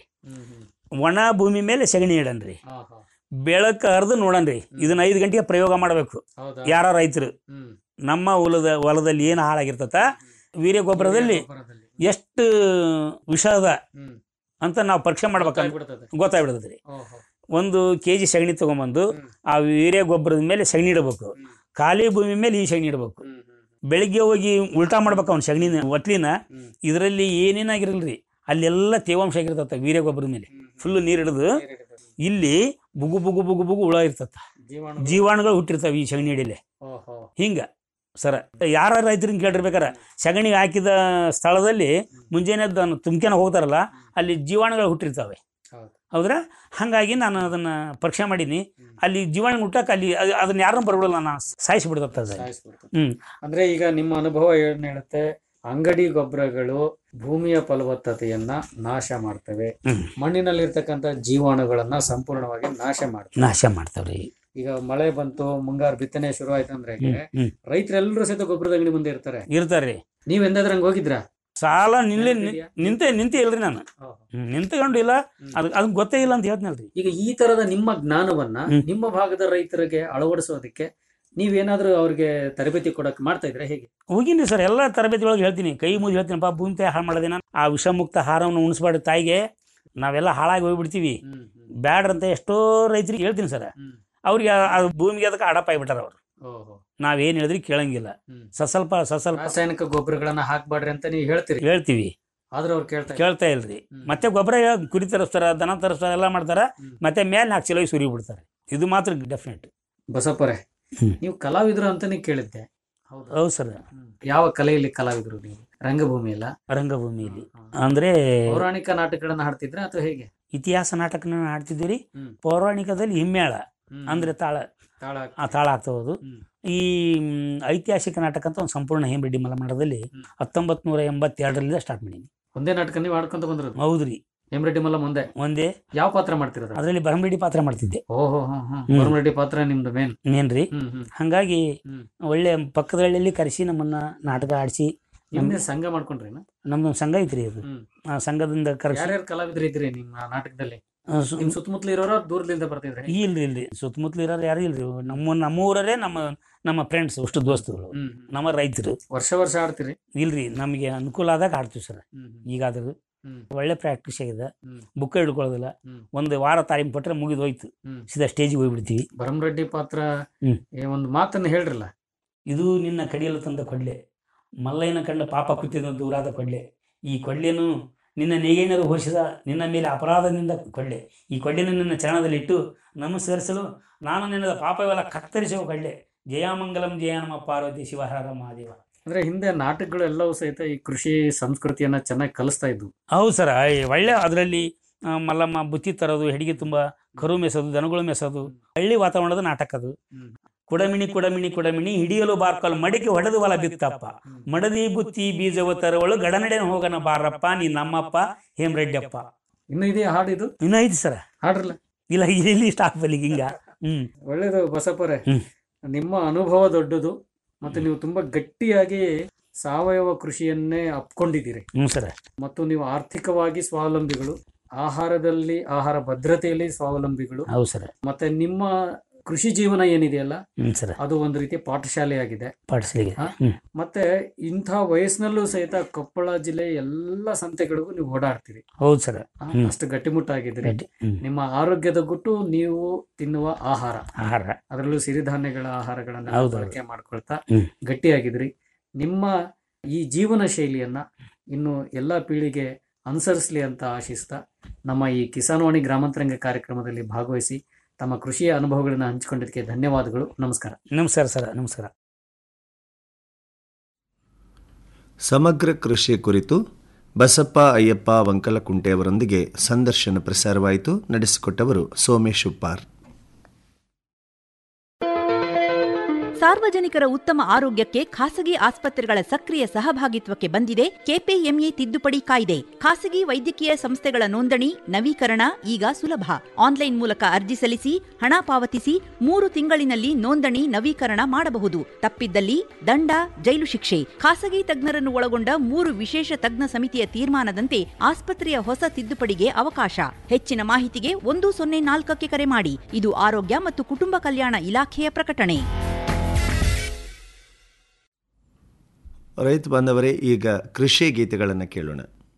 ಒಣ ಭೂಮಿ ಮೇಲೆ ಸಗಣಿ ಇಡನ್ರಿ ಬೆಳಕ ಹರಿದು ನೋಡನ್ರಿ ಇದನ್ನ ಐದು ಗಂಟೆಗೆ ಪ್ರಯೋಗ ಮಾಡಬೇಕು ಹೌದಾ? ಯಾರ ರೈತರು ಹ್ಮ್. ನಮ್ಮ ಹೊಲದ ಹೊಲದಲ್ಲಿ ಏನು ಹಾಳಾಗಿರ್ತತ ವೀರ್ಯ ಗೊಬ್ಬರದಲ್ಲಿ ಎಷ್ಟು ವಿಷ ಅದ ಹ್ಮ್. ಅಂತ ನಾವು ಪರೀಕ್ಷೆ ಮಾಡ್ಬೇಕಂತ ಗೊತ್ತಾಗ್ಬಿಡ್ತದೆ. ಗೊತ್ತಾಗ್ಬಿಡ್ತದ್ರಿ ಓಹೋ. ಒಂದು ಕೆ ಜಿ ಸಗಣಿ ತಗೊಂಬಂದು ಆ ವೀರ್ಯ ಗೊಬ್ಬರದ ಮೇಲೆ ಸಗಣಿ ಇಡಬೇಕು ಖಾಲಿ ಭೂಮಿ ಮೇಲೆ ಈ ಸಗಣಿ ಇಡಬೇಕು ಬೆಳಿಗ್ಗೆ ಹೋಗಿ ಉಲ್ಟಾ ಮಾಡ್ಬೇಕು ಅವ್ನ ಸಗಣಿನ ಒಟ್ಲಿನ ಇದರಲ್ಲಿ ಏನೇನಾಗಿರಲ್ರಿ ಅಲ್ಲೆಲ್ಲ ತೇವಾಂಶ ಆಗಿರ್ತತ್ತ ವೀರ್ಯ ಗೊಬ್ಬರದ ಮೇಲೆ ಫುಲ್ ನೀರು ಹಿಡಿದು ಇಲ್ಲಿ ಬುಗು ಬುಗು ಬುಗು ಬುಗು ಹುಳ ಇರ್ತತ್ತ ಜೀವಾಣು ಜೀವಾಣುಗಳು ಹುಟ್ಟಿರ್ತಾವ ಈ ಸಗಣಿ ಅಡಿಲೆ ಓಹೋ ಹಿಂಗ ಸರ ಯಾರ ರೈತರಿಗೆ ಕೇಳಿರ್ಬೇಕಾರ ಸಗಣಿ ಹಾಕಿದ ಸ್ಥಳದಲ್ಲಿ ಮುಂಜಾನೆ ಎದ್ದು ತುಮ್ಕೆನ ಹೋಗ್ತಾರಲ್ಲ ಅಲ್ಲಿ ಜೀವಾಣುಗಳು ಹುಟ್ಟಿರ್ತಾವೆ ಹೌದು. ಹೌದ್ರಾ ಹಾಗಾಗಿ ನಾನು ಅದನ್ನ ಪರೀಕ್ಷೆ ಮಾಡೀನಿ ಅಲ್ಲಿ ಜೀವಾಣು ಹುಟ್ಟಕ್ಕೆ ಅಲ್ಲಿ ಅದ್- ಅದನ್ನ ಯಾರನ್ನೂ ಬರ್ಬಿಡಲ್ಲ ನಾನು ಸಾಯಿಸಿಬಿಡ್ತತ್ತ ಅದು ಸಾಯಿಸ್ಬಿಡ್ತದೆ. ಹ್ಮ್ ಅಂದ್ರೆ ಈಗ ನಿಮ್ಮ ಅನುಭವ ಏನ್ ಹೇಳುತ್ತೆ ಅಂಗಡಿ ಗೊಬ್ಬರಗಳು ಭೂಮಿಯ ಫಲವತ್ತತೆಯನ್ನ ನಾಶ ಮಾಡ್ತವೆ ಹ್ಮ್. ಮಣ್ಣಿನಲ್ಲಿರ್ತಕ್ಕಂಥ ಜೀವಾಣುಗಳನ್ನ ಸಂಪೂರ್ಣವಾಗಿ ನಾಶ ಮಾಡ್ತವೆ ನಾಶ ಮಾಡ್ತಾವ್ರಿ ಈಗ ಮಳೆ ಬಂತು ಮುಂಗಾರು ಬಿತ್ತನೆ ಶುರು ಆಯ್ತು ಅಂದ್ರೆ ಹ್ಮ್, ಹ್ಮ್. ರೈತರೆಲ್ಲರೂ ಸಹಿತ ಗೊಬ್ಬರದ ಅಂಗಡಿ ಮುಂದೆ ಇರ್ತಾರೆ ಇರ್ತಾರ್ರಿ ನೀವ್ ಎಂದಾದ್ರೂ ಹಂಗ್ ಹೋಗಿದ್ರಾ ಸಾಲ ನಿಲ್ಲಿ ನಿಂತೆ ನಿಂತೆ ಇಲ್ರಿ ನಾನು ಹ್ಮ್, ನಿಂತ್ಕೊಂಡಿಲ್ಲ ಅದು ಅದಕ್ಕೆ ಗೊತ್ತೇ ಇಲ್ಲ ಅಂತ ಹೇಳ್ತೀನಲ್ರಿ ಈಗ ಈ ತರದ ನಿಮ್ಮ ಜ್ಞಾನವನ್ನ ಹ್ಮ್. ನಿಮ್ಮ ಭಾಗದ ರೈತರಿಗೆ ಅಳವಡಿಸೋದಕ್ಕೆ ನೀವೇನಾದ್ರೂ ಅವ್ರಿಗೆ ತರಬೇತಿ ಕೊಡಕ್ ಮಾಡ್ತಾ ಇದ್ರೆ ಹೇಗೆ ಹೋಗಿನಿ ಸರ್ ಎಲ್ಲ ತರಬೇತಿ ಒಳಗೆ ಹೇಳ್ತೀನಿ ಕೈ ಮುಗಿ ಹೇಳ್ತೀನಿ ಪಾ ಭೂಮಿ ತಾಯಿ ಹಾಳು ಮಾಡೋದೇನ ಆ ವಿಷಮುಕ್ತ ಆಹಾರವನ್ನು ಉಣಿಸ್ಬಾರ್ದು ತಾಯಿಗೆ ನಾವೆಲ್ಲ ಹಾಳಾಗಿ ಹೋಗ್ಬಿಡ್ತೀವಿ ಬ್ಯಾಡ್ರಂತ ಎಷ್ಟೋ ರೈತರಿಗೆ ಹೇಳ್ತೀನಿ ಸರ್ ಅವ್ರಿಗೆ ಆ- ಆ ಭೂಮಿಗೆ ಅದಕ್ಕೆ ಅಡಪ ಆಗಿಬಿಟ್ಟಾರ ಅವ್ರು ಓಹೋ ನಾವೇನು ಹೇಳಿದ್ರಿ ಕೇಳಂಗಿಲ್ಲ ಸಸ್ವಲ್ಪ ಸಸ್ವಲ್ಪ ರಾಸಾಯನಿಕ ಗೊಬ್ಬರಗಳನ್ನ ಹಾಕ್ಬಾಡ್ರಿ ಅಂತ ನೀವು ಹೇಳ್ತೀರಿ ಹೇಳ್ತೀವಿ ಆದ್ರೆ ಅವ್ರು ಕೇಳ್ತಾ ಇಲ್ಲ. ಕೇಳ್ತಾ ಇಲ್ರಿ ಮತ್ತೆ ಗೊಬ್ಬರ ಕುರಿ ತರಿಸ್ತಾರ ದನ ತರಿಸ್ತಾರ ಎಲ್ಲ ಮಾಡ್ತಾರ ಮತ್ತೆ ಮೇಲೆ ನಾಲ್ಕು ಚಲೋ ಸುರಿ ಬಿಡ್ತಾರೆ ಇದು ಮಾತ್ರ ಡೆಫಿನೆಟ್ ಬಸಪ್ಪರೇ ನೀವು ಕಲಾವಿದರು ಅಂತಾನೆ ಕೇಳಿದ್ದೆ ಹೌದಾ? ಹೌದು ಸರ್ ಯಾವ ಕಲೆಯಲ್ಲಿ ಕಲಾವಿದರು ನೀವು ರಂಗಭೂಮಿ ಅಲ್ಲ ರಂಗಭೂಮಿಯಲ್ಲಿ ಅಂದ್ರೆ ಪೌರಾಣಿಕ ನಾಟಕಗಳನ್ನ ಹಾಡ್ತಿದ್ರ ಅಥವಾ ಹೇಗೆ ಇತಿಹಾಸ ನಾಟಕನ ಆಡ್ತಿದ್ವಿ ರೀ ಪೌರಾಣಿಕದಲ್ಲಿ ಹಿಮ್ಮೇಳ ಅಂದ್ರೆ ತಾಳ ತಾಳ ಆ ತಾಳ ಆಗ್ತವುದು ಈ ಮ್, ಐತಿಹಾಸಿಕ ನಾಟಕ ಅಂತ ಒಂದು ಸಂಪೂರ್ಣ ಹೇಮರೆಡ್ಡಿ ಮಲ್ಲಮಠದಲ್ಲಿ ಹತ್ತೊಂಬತ್ ನೂರ ಎಂಬತ್ತೆರಡರಿಂದ ಸ್ಟಾರ್ಟ್ ಮಾಡೀನಿ ಒಂದೇ ನಾಟಕ ನೀವು ಆಡ್ಕೊಂತ ಬಂದ್ರದು ಹೌದ್ರಿ ಹೇಮರೆಡ್ಡಿ ಮಲ್ಲ ಮುಂದೆ ಒಂದೇ ಯಾವ ಪಾತ್ರ ಮಾಡ್ತಿರೋದು ಅದರಲ್ಲಿ ಬರಮರೆಡ್ಡಿ ಪಾತ್ರ ಮಾಡ್ತಿದ್ದೆ ಓಹೋ ಹ್ಮ್ ಹ್ಮ್ ಹ್ಮ್. ಬರಮರೆಡ್ಡಿ ಪಾತ್ರ ನಿಮ್ದು ಮೇನ್ ಏನ್ರಿ ಹ್ಮ್ ಹ್ಮ್ ಹಂಗಾಗಿ ಹ್ಮ್. ಒಳ್ಳೆ ಪಕ್ಕದ ಹಳ್ಳಿಯಲ್ಲಿ ಕರೆಸಿ ನಮ್ಮನ್ನ ನಾಟಕ ಆಡಿಸಿ ನಿಮ್ದೇ ಸಂಘ ಮಾಡ್ಕೊಂಡ್ರೇನ ನಮ್ದೊಂದು ಸಂಘ ಐತ್ರಿ ಅದು ಹ್ಮ್. ಆ ಸಂಘದಿಂದ ಕರೆಸಿ ಯಾರ್ಯಾರು ಕಲಾವಿದ್ರು ಇದ್ರಿ ನಿಮ್ಮ ನಾಟಕದಲ್ಲಿ ಆ, ಸು- ನಿಮ್ ಸುತ್ತಮುತ್ತಲು ಇರೋರು ದೂರದಿಂದ ಬರ್ತಿದ್ರೆ ಇಲ್ರಿ ಇಲ್ರಿ ಸುತ್ತಮುತ್ತಲು ಇರೋರು ಯಾರು ಇಲ್ರಿ ನಮ್ಮ ನಮ್ಮ ಊರರೇ ನಮ್ಮ ನಮ್ಮ ಫ್ರೆಂಡ್ಸ್ ಅಷ್ಟು ದೋಸ್ತರು ಹ್ಮ್. ನಮ್ಮ ರೈತರು ವರ್ಷ ವರ್ಷ ಆಡ್ತೀರಿ ಇಲ್ರಿ ನಮಗೆ ಅನುಕೂಲ ಆದಾಗ ಆಡ್ತೀವಿ ಸರ್ ಹ್ಮ್. ಈಗಾದರೂ ಹ್ಮ್. ಒಳ್ಳೆ ಪ್ರಾಕ್ಟೀಸ್ ಆಗಿದೆ ಹ್ಮ್. ಬುಕ್ ಹಿಡ್ಕೊಳ್ಳೋದಿಲ್ಲ ಹ್ಮ್. ಒಂದು ವಾರ ತಾಲೀಮ್ ಕೊಟ್ರೆ ಮುಗಿದು ಹೋಯ್ತು ಹ್ಮ್. ಸೀದಾ ಸ್ಟೇಜಿಗೆ ಹೋಗ್ಬಿಡ್ತೀವಿ ಭರಮರೆಡ್ಡಿ ಪಾತ್ರ ಹ್ಮ್. ಏ, ಒಂದು ಮಾತನ್ನ ಹೇಳ್ರಲ್ಲ ಇದು ನಿನ್ನ ಕಡಿಯಲು ತಂದ ಕೊಡ್ಲೆ ಮಲ್ಲಯ್ಯನ ಕಂಡ ಪಾಪ ಕುತ್ತಿದ ದೂರಾದ ಕೊಡ್ಲೆ ಈ ಕೊಡ್ಲೆನು ನಿನ್ನ ನೇಗೇಣರು ಹೋರಿಸಿದ ನಿನ್ನ ಮೇಲೆ ಅಪರಾಧದಿಂದ ಕೊಳ್ಳೆ ಈ ಕೊಳ್ಳೆನ ನಿನ್ನ ಚರಣದಲ್ಲಿಟ್ಟು ನಮಸ್ಕರಿಸಲು ನಾನು ನಿನ್ನದ ಪಾಪವೆಲ್ಲ ಕತ್ತರಿಸುವ ಕೊಳ್ಳೆ ಜಯಮಂಗಲಂ ಜಯ ನಮ್ಮ ಪಾರ್ವತಿ ಶಿವಹರ ಮಹಾದೇವ ಅಂದ್ರೆ ಹಿಂದೆ ನಾಟಕಗಳು ಎಲ್ಲವೂ ಸಹಿತ ಈ ಕೃಷಿ ಸಂಸ್ಕೃತಿಯನ್ನ ಚೆನ್ನಾಗಿ ಕಲಿಸ್ತಾ ಇದ್ವು ಹೌದು ಸರ್ ಒಳ್ಳೆ ಅದರಲ್ಲಿ ಮಲ್ಲಮ್ಮ ಬುತ್ತಿ ತರೋದು ಹೆಡಿಗೆ ತುಂಬ ಕರು ಮೆಸೋದು ದನಗಳು ಮೆಸೋದು ಹಳ್ಳಿ ವಾತಾವರಣದ ನಾಟಕ ಅದು ಕುಡಮಿಣಿ ಕುಡಮಿಣಿ ಕುಡಮಿಣಿ ಹಿಡಿಯಲು ಬಾರ್ಕಲ್ ಮಡಿಕೆ ಹೊಡೆದು ಹೊಲ ಬಿತ್ತಪ್ಪ ಮಡದಿ ಬುತ್ತಿ ಬೀಜವ ತರವಳು ಗಡನಡೆ ಹೋಗನ ಬಾರಪ್ಪ ನೀ ನಮ್ಮಪ್ಪ ಹೇಮರೆಡ್ಡಪ್ಪ ಇನ್ನು ಇದೆಯಾ ಹಾಡಿದು ಇನ್ನು ಐತಿ ಸರ್ ಹಾಡ್ರಲ್ಲ ಇಲ್ಲ ಇಲ್ಲಿ ಸ್ಟಾಪ್ ಅಲ್ಲಿ ಹಿಂಗ ಹ್ಮ್ ಒಳ್ಳೇದು ಬಸಪ್ಪರೇ ಹ್ಮ್. ನಿಮ್ಮ ಅನುಭವ ದೊಡ್ಡದು ಮತ್ತೆ ನೀವು ತುಂಬಾ ಗಟ್ಟಿಯಾಗಿ ಸಾವಯವ ಕೃಷಿಯನ್ನೇ ಅಪ್ಕೊಂಡಿದ್ದೀರಿ ಹ್ಞೂ ಸರ್ ಮತ್ತು ನೀವು ಆರ್ಥಿಕವಾಗಿ ಸ್ವಾವಲಂಬಿಗಳು ಆಹಾರದಲ್ಲಿ ಆಹಾರ ಭದ್ರತೆಯಲ್ಲಿ ಸ್ವಾವಲಂಬಿಗಳು ಹೌದು ಸರ್ ಮತ್ತೆ ನಿಮ್ಮ ಕೃಷಿ ಜೀವನ ಏನಿದೆಯಲ್ಲ ಹ್ಞೂ ಸರ್ ಅದು ಒಂದು ರೀತಿಯ ಪಾಠಶಾಲೆಯಾಗಿದೆ ಪಾಠಶಾಲೆಗೆ ಹಾ? ಹ್ಮ್ ಮತ್ತೆ ಇಂಥ ವಯಸ್ಸಿನಲ್ಲೂ ಸಹಿತ ಕೊಪ್ಪಳ ಜಿಲ್ಲೆ ಎಲ್ಲ ಸಂತೆಗಳಿಗೂ ನೀವು ಓಡಾಡ್ತೀರಿ ಹೌದು ಸರ್ ಹಾ? ಹ್ಮ್ ಅಷ್ಟು ಗಟ್ಟಿಮುಟ್ಟಾಗಿದ್ದೀರಿ ಗಟ್ಟಿ, ಹ್ಮ್. ನಿಮ್ಮ ಆರೋಗ್ಯದ ಗುಟ್ಟು ನೀವು ತಿನ್ನುವ ಆಹಾರ ಆಹಾರ ಅದರಲ್ಲೂ ಸಿರಿಧಾನ್ಯಗಳ ಆಹಾರಗಳನ್ನ ಹೌದು, ಬಳಕೆ ಮಾಡ್ಕೊಳ್ತಾ ಹ್ಮ್. ಗಟ್ಟಿಯಾಗಿದ್ರಿ ನಿಮ್ಮ ಈ ಜೀವನ ಶೈಲಿಯನ್ನು ಇನ್ನು ಎಲ್ಲ ಪೀಳಿಗೆ ಅನುಸರಿಸಲಿ ಅಂತ ಆಶಿಸ್ತಾ ನಮ್ಮ ಈ ಕಿಸಾನ್ವಾಣಿ ಗ್ರಾಮಾಂತರಂಗ ಕಾರ್ಯಕ್ರಮದಲ್ಲಿ ಭಾಗವಹಿಸಿ ತಮ್ಮ ಕೃಷಿಯ ಅನುಭವಗಳನ್ನು ಹಂಚಿಕೊಂಡಿದ್ದಕ್ಕೆ ಧನ್ಯವಾದಗಳು ನಮಸ್ಕಾರ ನಮಸ್ಕಾರ ಸರ್ ನಮಸ್ಕಾರ ಸಮಗ್ರ ಕೃಷಿ ಕುರಿತು ಬಸಪ್ಪ ಅಯ್ಯಪ್ಪ ವಂಕಲಕುಂಟೆ ಅವರೊಂದಿಗೆ ಸಂದರ್ಶನ ಪ್ರಸಾರವಾಯಿತು ನಡೆಸಿಕೊಟ್ಟವರು ಸೋಮೇಶ್ ಉಪ್ಪಾರ್ ಸಾರ್ವಜನಿಕರ ಉತ್ತಮ ಆರೋಗ್ಯಕ್ಕೆ ಖಾಸಗಿ ಆಸ್ಪತ್ರೆಗಳ ಸಕ್ರಿಯ ಸಹಭಾಗಿತ್ವಕ್ಕೆ ಬಂದಿದೆ ಕೆಪಿಎಂಇ ತಿದ್ದುಪಡಿ ಕಾಯ್ದೆ ಖಾಸಗಿ ವೈದ್ಯಕೀಯ ಸಂಸ್ಥೆಗಳ ನೋಂದಣಿ ನವೀಕರಣ ಈಗ ಸುಲಭ ಆನ್ಲೈನ್ ಮೂಲಕ ಅರ್ಜಿ ಸಲ್ಲಿಸಿ ಹಣ ಪಾವತಿಸಿ ಮೂರು ತಿಂಗಳಿನಲ್ಲಿ ನೋಂದಣಿ ನವೀಕರಣ ಮಾಡಬಹುದು ತಪ್ಪಿದ್ದಲ್ಲಿ ದಂಡ ಜೈಲು ಶಿಕ್ಷೆ ಖಾಸಗಿ ತಜ್ಞರನ್ನು ಒಳಗೊಂಡ ಮೂರು ವಿಶೇಷ ತಜ್ಞ ಸಮಿತಿಯ ತೀರ್ಮಾನದಂತೆ ಆಸ್ಪತ್ರೆಯ ಹೊಸ ತಿದ್ದುಪಡಿಗೆ ಅವಕಾಶ ಹೆಚ್ಚಿನ ಮಾಹಿತಿಗೆ ಒಂದು ಸೊನ್ನೆ ನಾಲ್ಕಕ್ಕೆ ಕರೆ ಮಾಡಿ ಇದು ಆರೋಗ್ಯ ಮತ್ತು ಕುಟುಂಬ ಕಲ್ಯಾಣ ಇಲಾಖೆಯ ಪ್ರಕಟಣೆ ರೈತ ಬಾಂಧವರೇ ಈಗ ಕೃಷಿ ಗೀತೆಗಳನ್ನು ಕೇಳೋಣ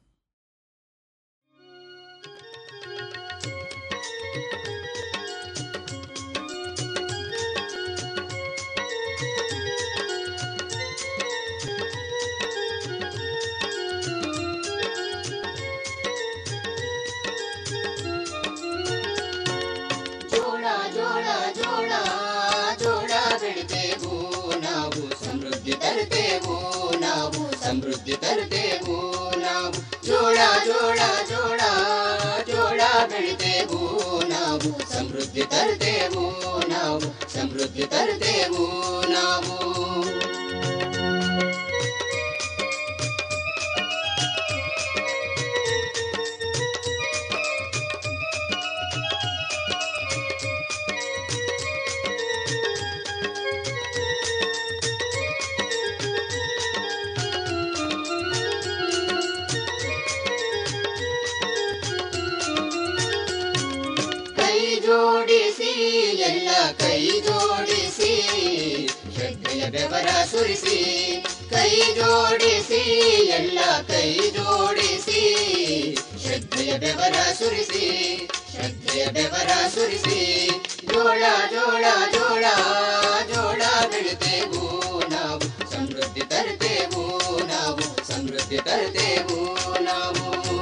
ಜೋಳ ಜೋಳ ಜೋಳ ಜೋಳ ಬೆಳಿತೇವು ನಾವು ಸಮೃದ್ಧಿ ತರ್ತೇವು ನಾವು ಸಮೃದ್ಧಿ ತರ್ತೇವು ನಾವು ಜೋಳ ಜೋಳ ಜೋಳ ಜೋಳ ಬೆಳಿತೇವು ನಾವು ಸಮೃದ್ಧಿ ತರ್ತೇವು ನಾವು ಸಮೃದ್ಧಿ ತರ್ತೇವು ನಾವು ಕೈ ಜೋಡಿಸಿ ಎಲ್ಲ ಕೈ ಜೋಡಿಸಿ ಶ್ರದ್ಧೆಯ ಬೆವರ ಸುರಿಸಿ ಕೈ ಜೋಡಿಸಿ ಎಲ್ಲ ಕೈ ಜೋಡಿಸಿ ಶ್ರದ್ಧೆಯ ಬೆವರ ಸುರಿಸಿ ಶ್ರದ್ಧೆಯ ಬೆವರ ಸುರಿಸಿ ಜೋಳ ಜೋಳ ಜೋಳ ಜೋಳ ಬೆಳಿತೇವು ನಾವು ಸಮೃದ್ಧಿ ತರ್ತೇವು ನಾವು ಸಮೃದ್ಧಿ ತರ್ತೇವು ನಾವು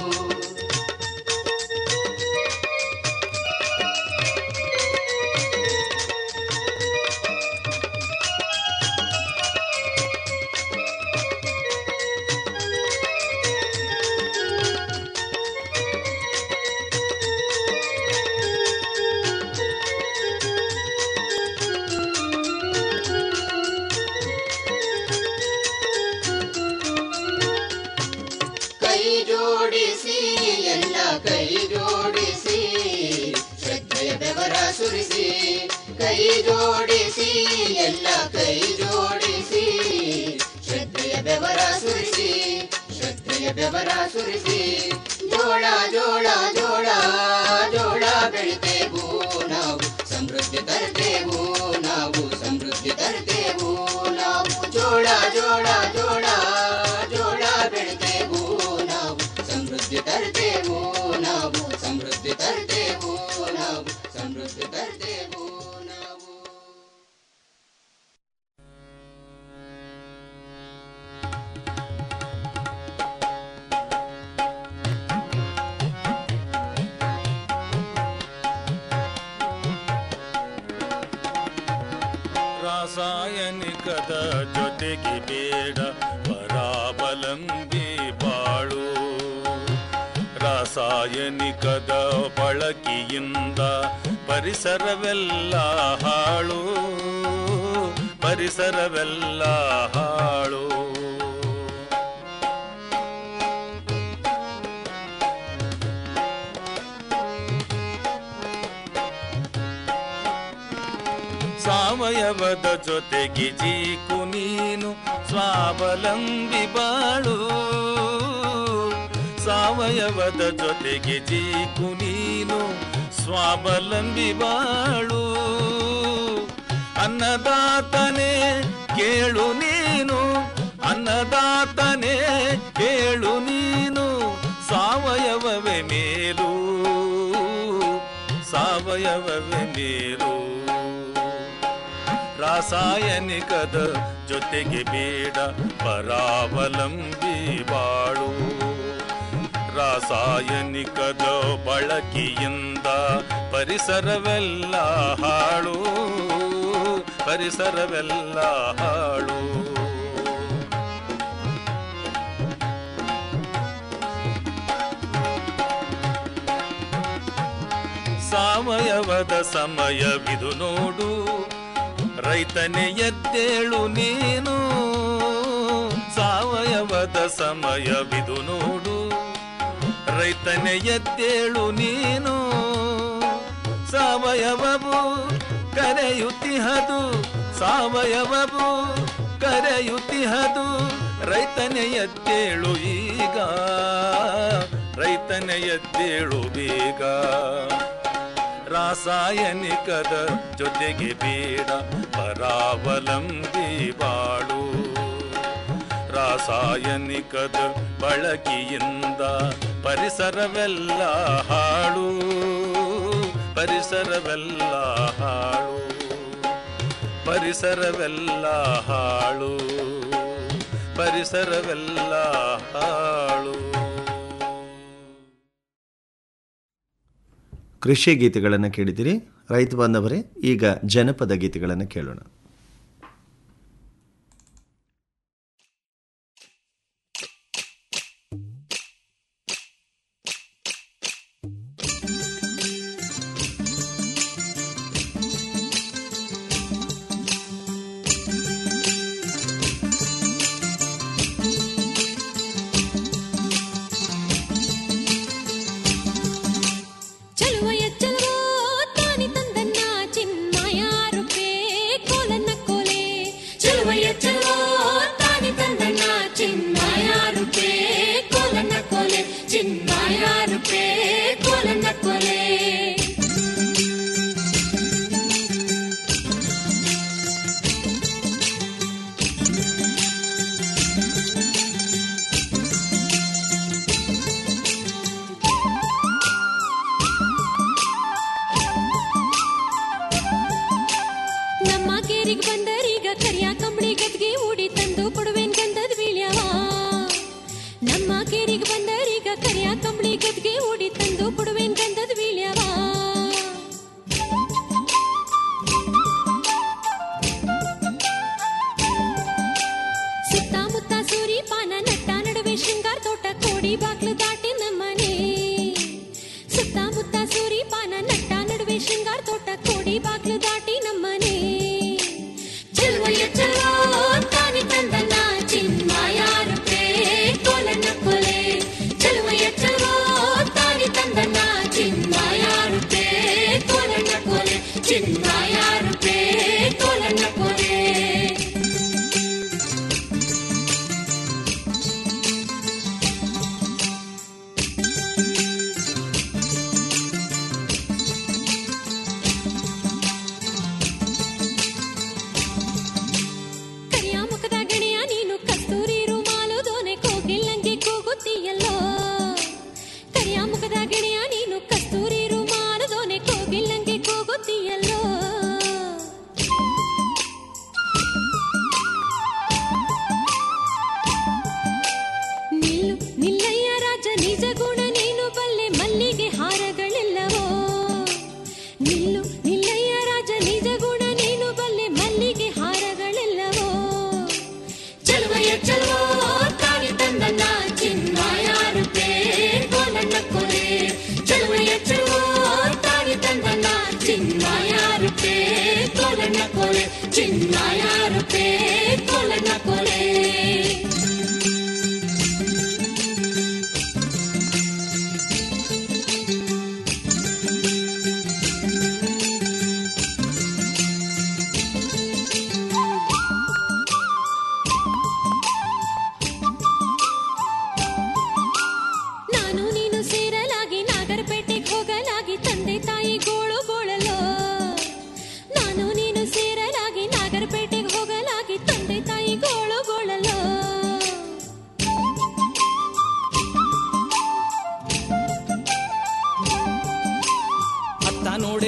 ಕೈ ಜೋಡಿಸಿ ಎಲ್ಲ ಕೈ ಜೋಡಿಸಿ ಶ್ರದ್ಧೆಯ ಬೆವರ ಸುರಿಸಿ ಕೈ ಜೋಡಿಸಿ ಎಲ್ಲ ಕೈ ಜೋಡಿಸಿ ಶ್ರದ್ಧೆಯ ಬೆವರ ಸುರಿಸಿ ಶ್ರದ್ಧೆಯ ಬೆವರ ಸುರಿಸಿ ಜೋಳ ಜೋಳ ಜೋಳ ಜೋಳ ಬೆಳಿತೇವು ನಾವು ಸಮೃದ್ಧಿ ತರ್ತೇವು ನಾವು ಸಮೃದ್ಧಿ ತರ್ತೇವು ನಾವು ಜೋಳ ಜೋಳ ಜೋಳ ಜೋಳ ಬೆಳಿತೇವು ನಾವು ಸಮೃದ್ಧಿ ತರ್ತೇವು ನಾವು ಸಮೃದ್ಧಿ ತರ್ತೇವು ನಾವು ಸಮೃದ್ಧಿ ತರ್ತೇವು ನಾವು ರಾಸಾಯನಿಕದ ಜೊತೆಗೆ ಬೇಡ ಪರಾವಲಂಬಿ ಬಾಳು ರಾಸಾಯನಿಕದ ಬಳಕೆಯಿಂದ ಪರಿಸರವೆಲ್ಲ ಹಾಳು ಪರಿಸರವೆಲ್ಲ ಹಾಳು ಸಾವಯವದ ಜೊತೆಗೆ ಜೀಕು ನೀನು ಸ್ವಾವಲಂಬಿ ಬಾಳು ಸಾವಯವದ ಜೊತೆಗೆ ಜೀಕು ನೀನು ಸ್ವಾವಲಂಬಿ ಬಾಳು ಅನ್ನದಾತನೇ ಕೇಳು ನೀನು ಅನ್ನದಾತನೇ ಕೇಳು ನೀನು ಸಾವಯವವೇ ಮೇಲು ಸಾವಯವವೇ ಮೇಲು ರಾಸ ರಾಸಾಯನಿಕದ ಜೊತೆಗೆ ಬೇಡ ಪರಾವಲಂಬಿ ಬಾಳು ರಾಸಾಯನಿಕದ ಬಳಕೆಯಿಂದ ಪರಿಸರವೆಲ್ಲ ಹಾಳು ಪರಿಸರವೆಲ್ಲ ಹಾಳು ಸಾವಯವದ ಸಮಯವಿದು ನೋಡು ರೈತನೇ ಎದ್ದೇಳು ನೀನು ಸಾವಯವದ ಸಮಯವಿದು ನೋಡು ರೈತನೇ ಎದ್ದೇಳು ನೀನು ಸಾವಯವವು ಕರೆಯುತ್ತಿಹದು ಸಾವಯವವು ಕರೆಯುತ್ತಿಹದು ರೈತನೇ ಎದ್ದೇಳು ಈಗ ರೈತನೇ ಎದ್ದೇಳು ಬೇಗ ರಾಸಾಯನಿಕದ ಜೊತೆಗೆ ಬೇಡ ಪರಾವಲಂಬಿ ಬಾಳು ರಾಸಾಯನಿಕದ ಬಳಕೆಯಿಂದ ಪರಿಸರವೆಲ್ಲ ಹಾಳು ಪರಿಸರವೆಲ್ಲ ಹಾಳು ಪರಿಸರವೆಲ್ಲ ಹಾಳು ಪರಿಸರವೆಲ್ಲ ಹಾಳು ಕೃಷಿ ಗೀತೆಗಳನ್ನು ಕೇಳಿದಿರಿ ರೈತ ಬಾಂಧವರೇ ಈಗ ಜನಪದ ಗೀತೆಗಳನ್ನು ಕೇಳೋಣ ಚಲುವಯ ಚಲುವೋ ತಾನಿ ತಂದನ್ನ ಚಿನ್ಮಯ ರೂಪೇ ಕೋಲ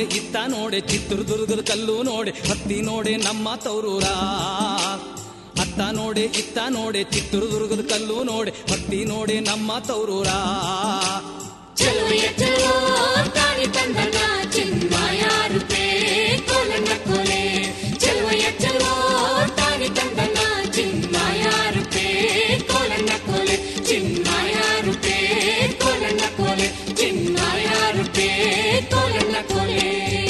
ಇತ್ತ ನೋಡೆ ಚಿತ್ರದುರ್ಗದ ಕಲ್ಲು ನೋಡೆ ಹತ್ತಿ ನೋಡೆ ನಮ್ಮ ತೌರೂರ ಅತ್ತ ನೋಡೆ ಇತ್ತ ನೋಡೆ ಚಿತ್ರದುರ್ಗದ ಕಲ್ಲು ನೋಡೆ ಹತ್ತಿ ನೋಡೆ ನಮ್ಮ ತೌರೂರ ಚಲುವೆಯ ಚಲೋ ತಾನಿ ತಂದನ ಚಿನ್ಮಯ ರೂಪೇ ಕೋಲನ್ನ ಕೋಲೆ ಚಲುವೆಯ ಚಲೋ ತಾನಿ ತಂದನ ಚಿನ್ಮಯ ರೂಪೇ ಕೋಲನ್ನ ಕೋಲೆ ಚಿನ್ಮಯ ರೂಪೇ ಕೋಲನ್ನ ಕೋಲೆ ಚಿನ್ಮಯ ರೂಪೇ ಕೋಲನ್ನ ಕೋಲೆ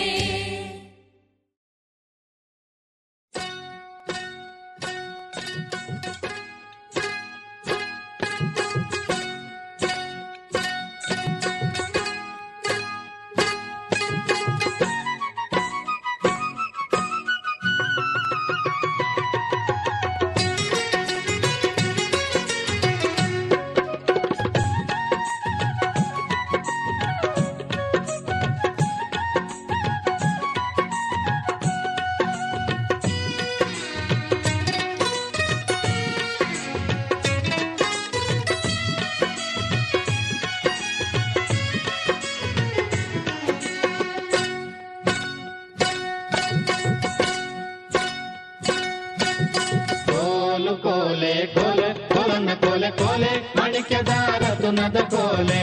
ಕೋಲು ಕೋಲೆ ಕೋಲೆ ಕೋಲನ್ನ ಕೋಲೆ ಕೋಲೆ ಮಣಿಕೆದಾರ ತುನದ ಕೋಲೆ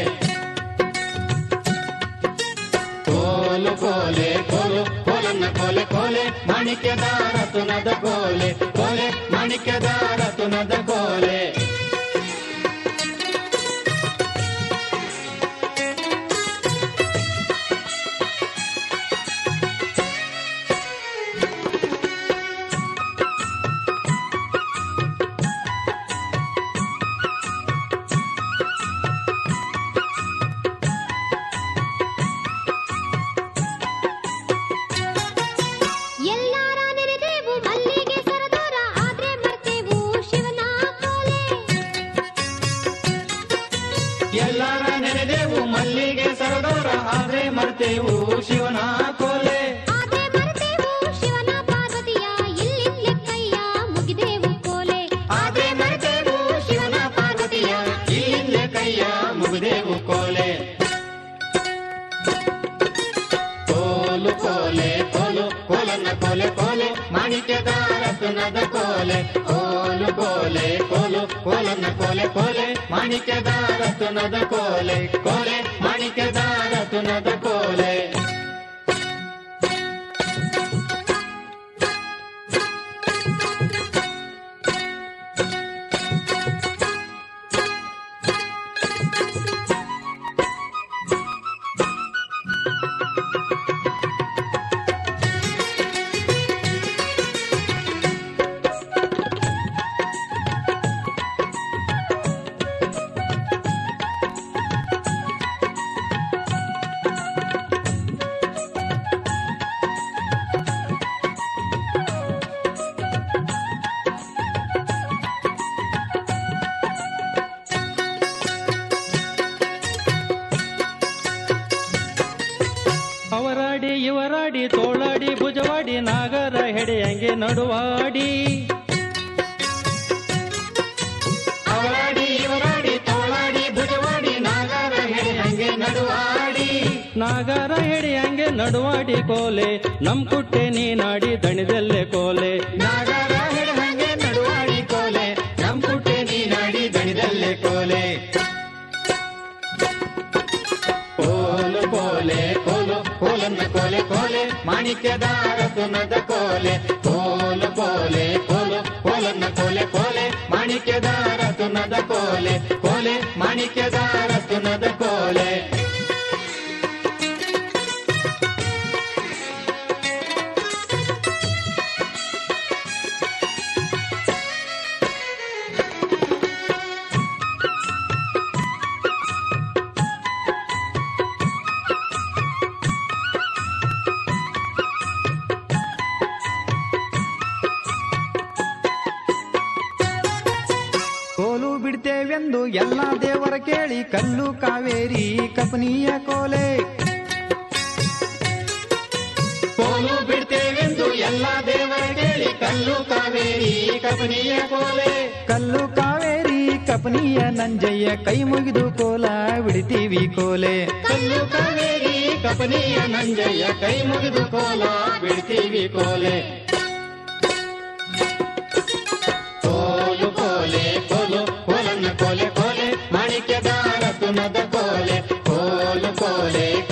ಕೋಲು ಕೋಲೆ ಕೋಲು ಕೋಲನ್ನ ಕೋಲೆ ಕೋಲೆ ಮಣಿಕೆದಾರ ತುನದ ಕೋಲೆ ಕೋಲೆ ಮಣಿಕೆದಾರ ತುನದ ಕೋಲೆ ಎಲ್ಲಾರ ನೆನೆದೇವು ಮಲ್ಲಿಗೆ ಸರದೋರ ಆದ್ರೆ ಮರ್ತೇವು ಶಿವನ ಕೋಲೆ ಎಲ್ಲಾರ ನೆನೆದೆವು ಮಲ್ಲಿಗೆ ಸರದೋರ ಆದ್ರೆ ಮರ್ತೇವು ಶಿವನ ಕೋಲೆ ಆದ್ರೆ ಮರ್ತೇವು ಶಿವನ ಪಾರ್ವತಿಯ ಇಲ್ಲಿಂದಲೇ ಕೈಯ ಮುಗಿದೇವು ಕೋಲೆ ಆದ್ರೆ ಮರ್ತೇವು ಶಿವನ ಪಾರ್ವತಿಯ ಇಲ್ಲಿಂದಲೇ ಕೈಯ ಮುಗಿದೆವು ಕೋಲೆ ಕೋಲು ಕೋಲೆ ಕೋಲು ಕೋಲನ್ನ ಕೋಲೆ ಕೋಲೆ ಮಾಣಿಕ್ಯದಾರ ತುನದ ಕೋಲೆ ಕೋಲು ಕೋಲೆ ಕೋಲು ಕೋಲನ್ನ ಕೋಲೆ ಕೋಲೆ ಮಾಣಿಕ್ಯದಾರ ತುನದ ಕೋಲೆ ಕೋಲೆ ಮಾಣಿಕ್ಯದಾರ ತುನದ ಕೋಲೆ ಅವರಾಡಿ ಇವರಾಡಿ ತೋಳಾಡಿ ಭುಜವಾಡಿ ನಾಗರ ಹೆಡೆಯಂಗೆ ನಡುವಾಡಿ ಅವರಾಡಿ ಇವರಾಡಿ ತೋಳಾಡಿ ಭುಜವಾಡಿ ನಾಗರ ಹೆಡೆಯಂಗೆ ನಡುವಾಡಿ ನಾಗರ ಹೆಡೆಯಂಗೆ ನಡುವಾಡಿ ಕೋಲೆ ನಮ್ ಕುಟ್ಟೆ ನೀನಾಡಿ ದಣಿದೆಲ್ಲೆ ಕೋಲೆ ನಾಗರ ಹೆಡೆಯಂಗೆ ನಡುವಾಡಿ ಕೋಲೆ ನಮ್ ಕುಟ್ಟೆ ನೀನಾಡಿ ದಣಿದಲ್ಲೇ ಕೋಲೆ ಕೋಲು ಕೋಲೆ ಕೋಲು ಕೋಲನ್ನ ಕೋಲೆ ಕೋಲೆ ಮಾಣಿಕ್ಯದಾರ ತುನದ ಕೋಲೆ ಕೋಲು ಕೋಲೆ ಕೋಲು ಕೋಲನ್ನ ಕೋಲೆ ಕೋಲೆ ಮಾಣಿಕ್ಯದಾರ ತುನದ ಕೋಲೆ ಕೋಲೆ ಮಾಣಿಕ್ಯದಾರ ತುನದ ಕೋಲೆ ಕೋಲು ಬಿಡ್ತೇವೆಂದು ಎಲ್ಲಾ ದೇವರ ಕೇಳಿ ಕಲ್ಲು ಕಾವೇರಿ ಕಪನಿಯ ಕೋಲೆ ಕೋಲು ಬಿಡ್ತೇವೆಂದು ಎಲ್ಲ ದೇವರ ಕೇಳಿ ಕಲ್ಲು ಕಾವೇರಿ ಕಪನಿಯ ಕೋಲೆ ಕಲ್ಲು ಕಾವೇರಿ ಕಪನಿಯ ನಂಜಯ್ಯ ಕೈ ಮುಗಿದು ಕೋಲ ಬಿಡ್ತೀವಿ ಕೋಲೆ ಕಲ್ಲು ಕಾವೇರಿ ಕಪನಿಯ ನಂಜಯ್ಯ ಕೈ ಮುಗಿದು ಕೋಲ ಬಿಡ್ತೀವಿ ಕೋಲೆ ಕೋಲು ಕೋಲೆ ಕೋಲು ಕೋಲನ್ನ ಕೋಲೆ ಕೋಲೆ ಮಾಣಿಕ್ಯದ ರತುನದ ಕೋಲೆ ಕೋಲು ಕೋಲೆ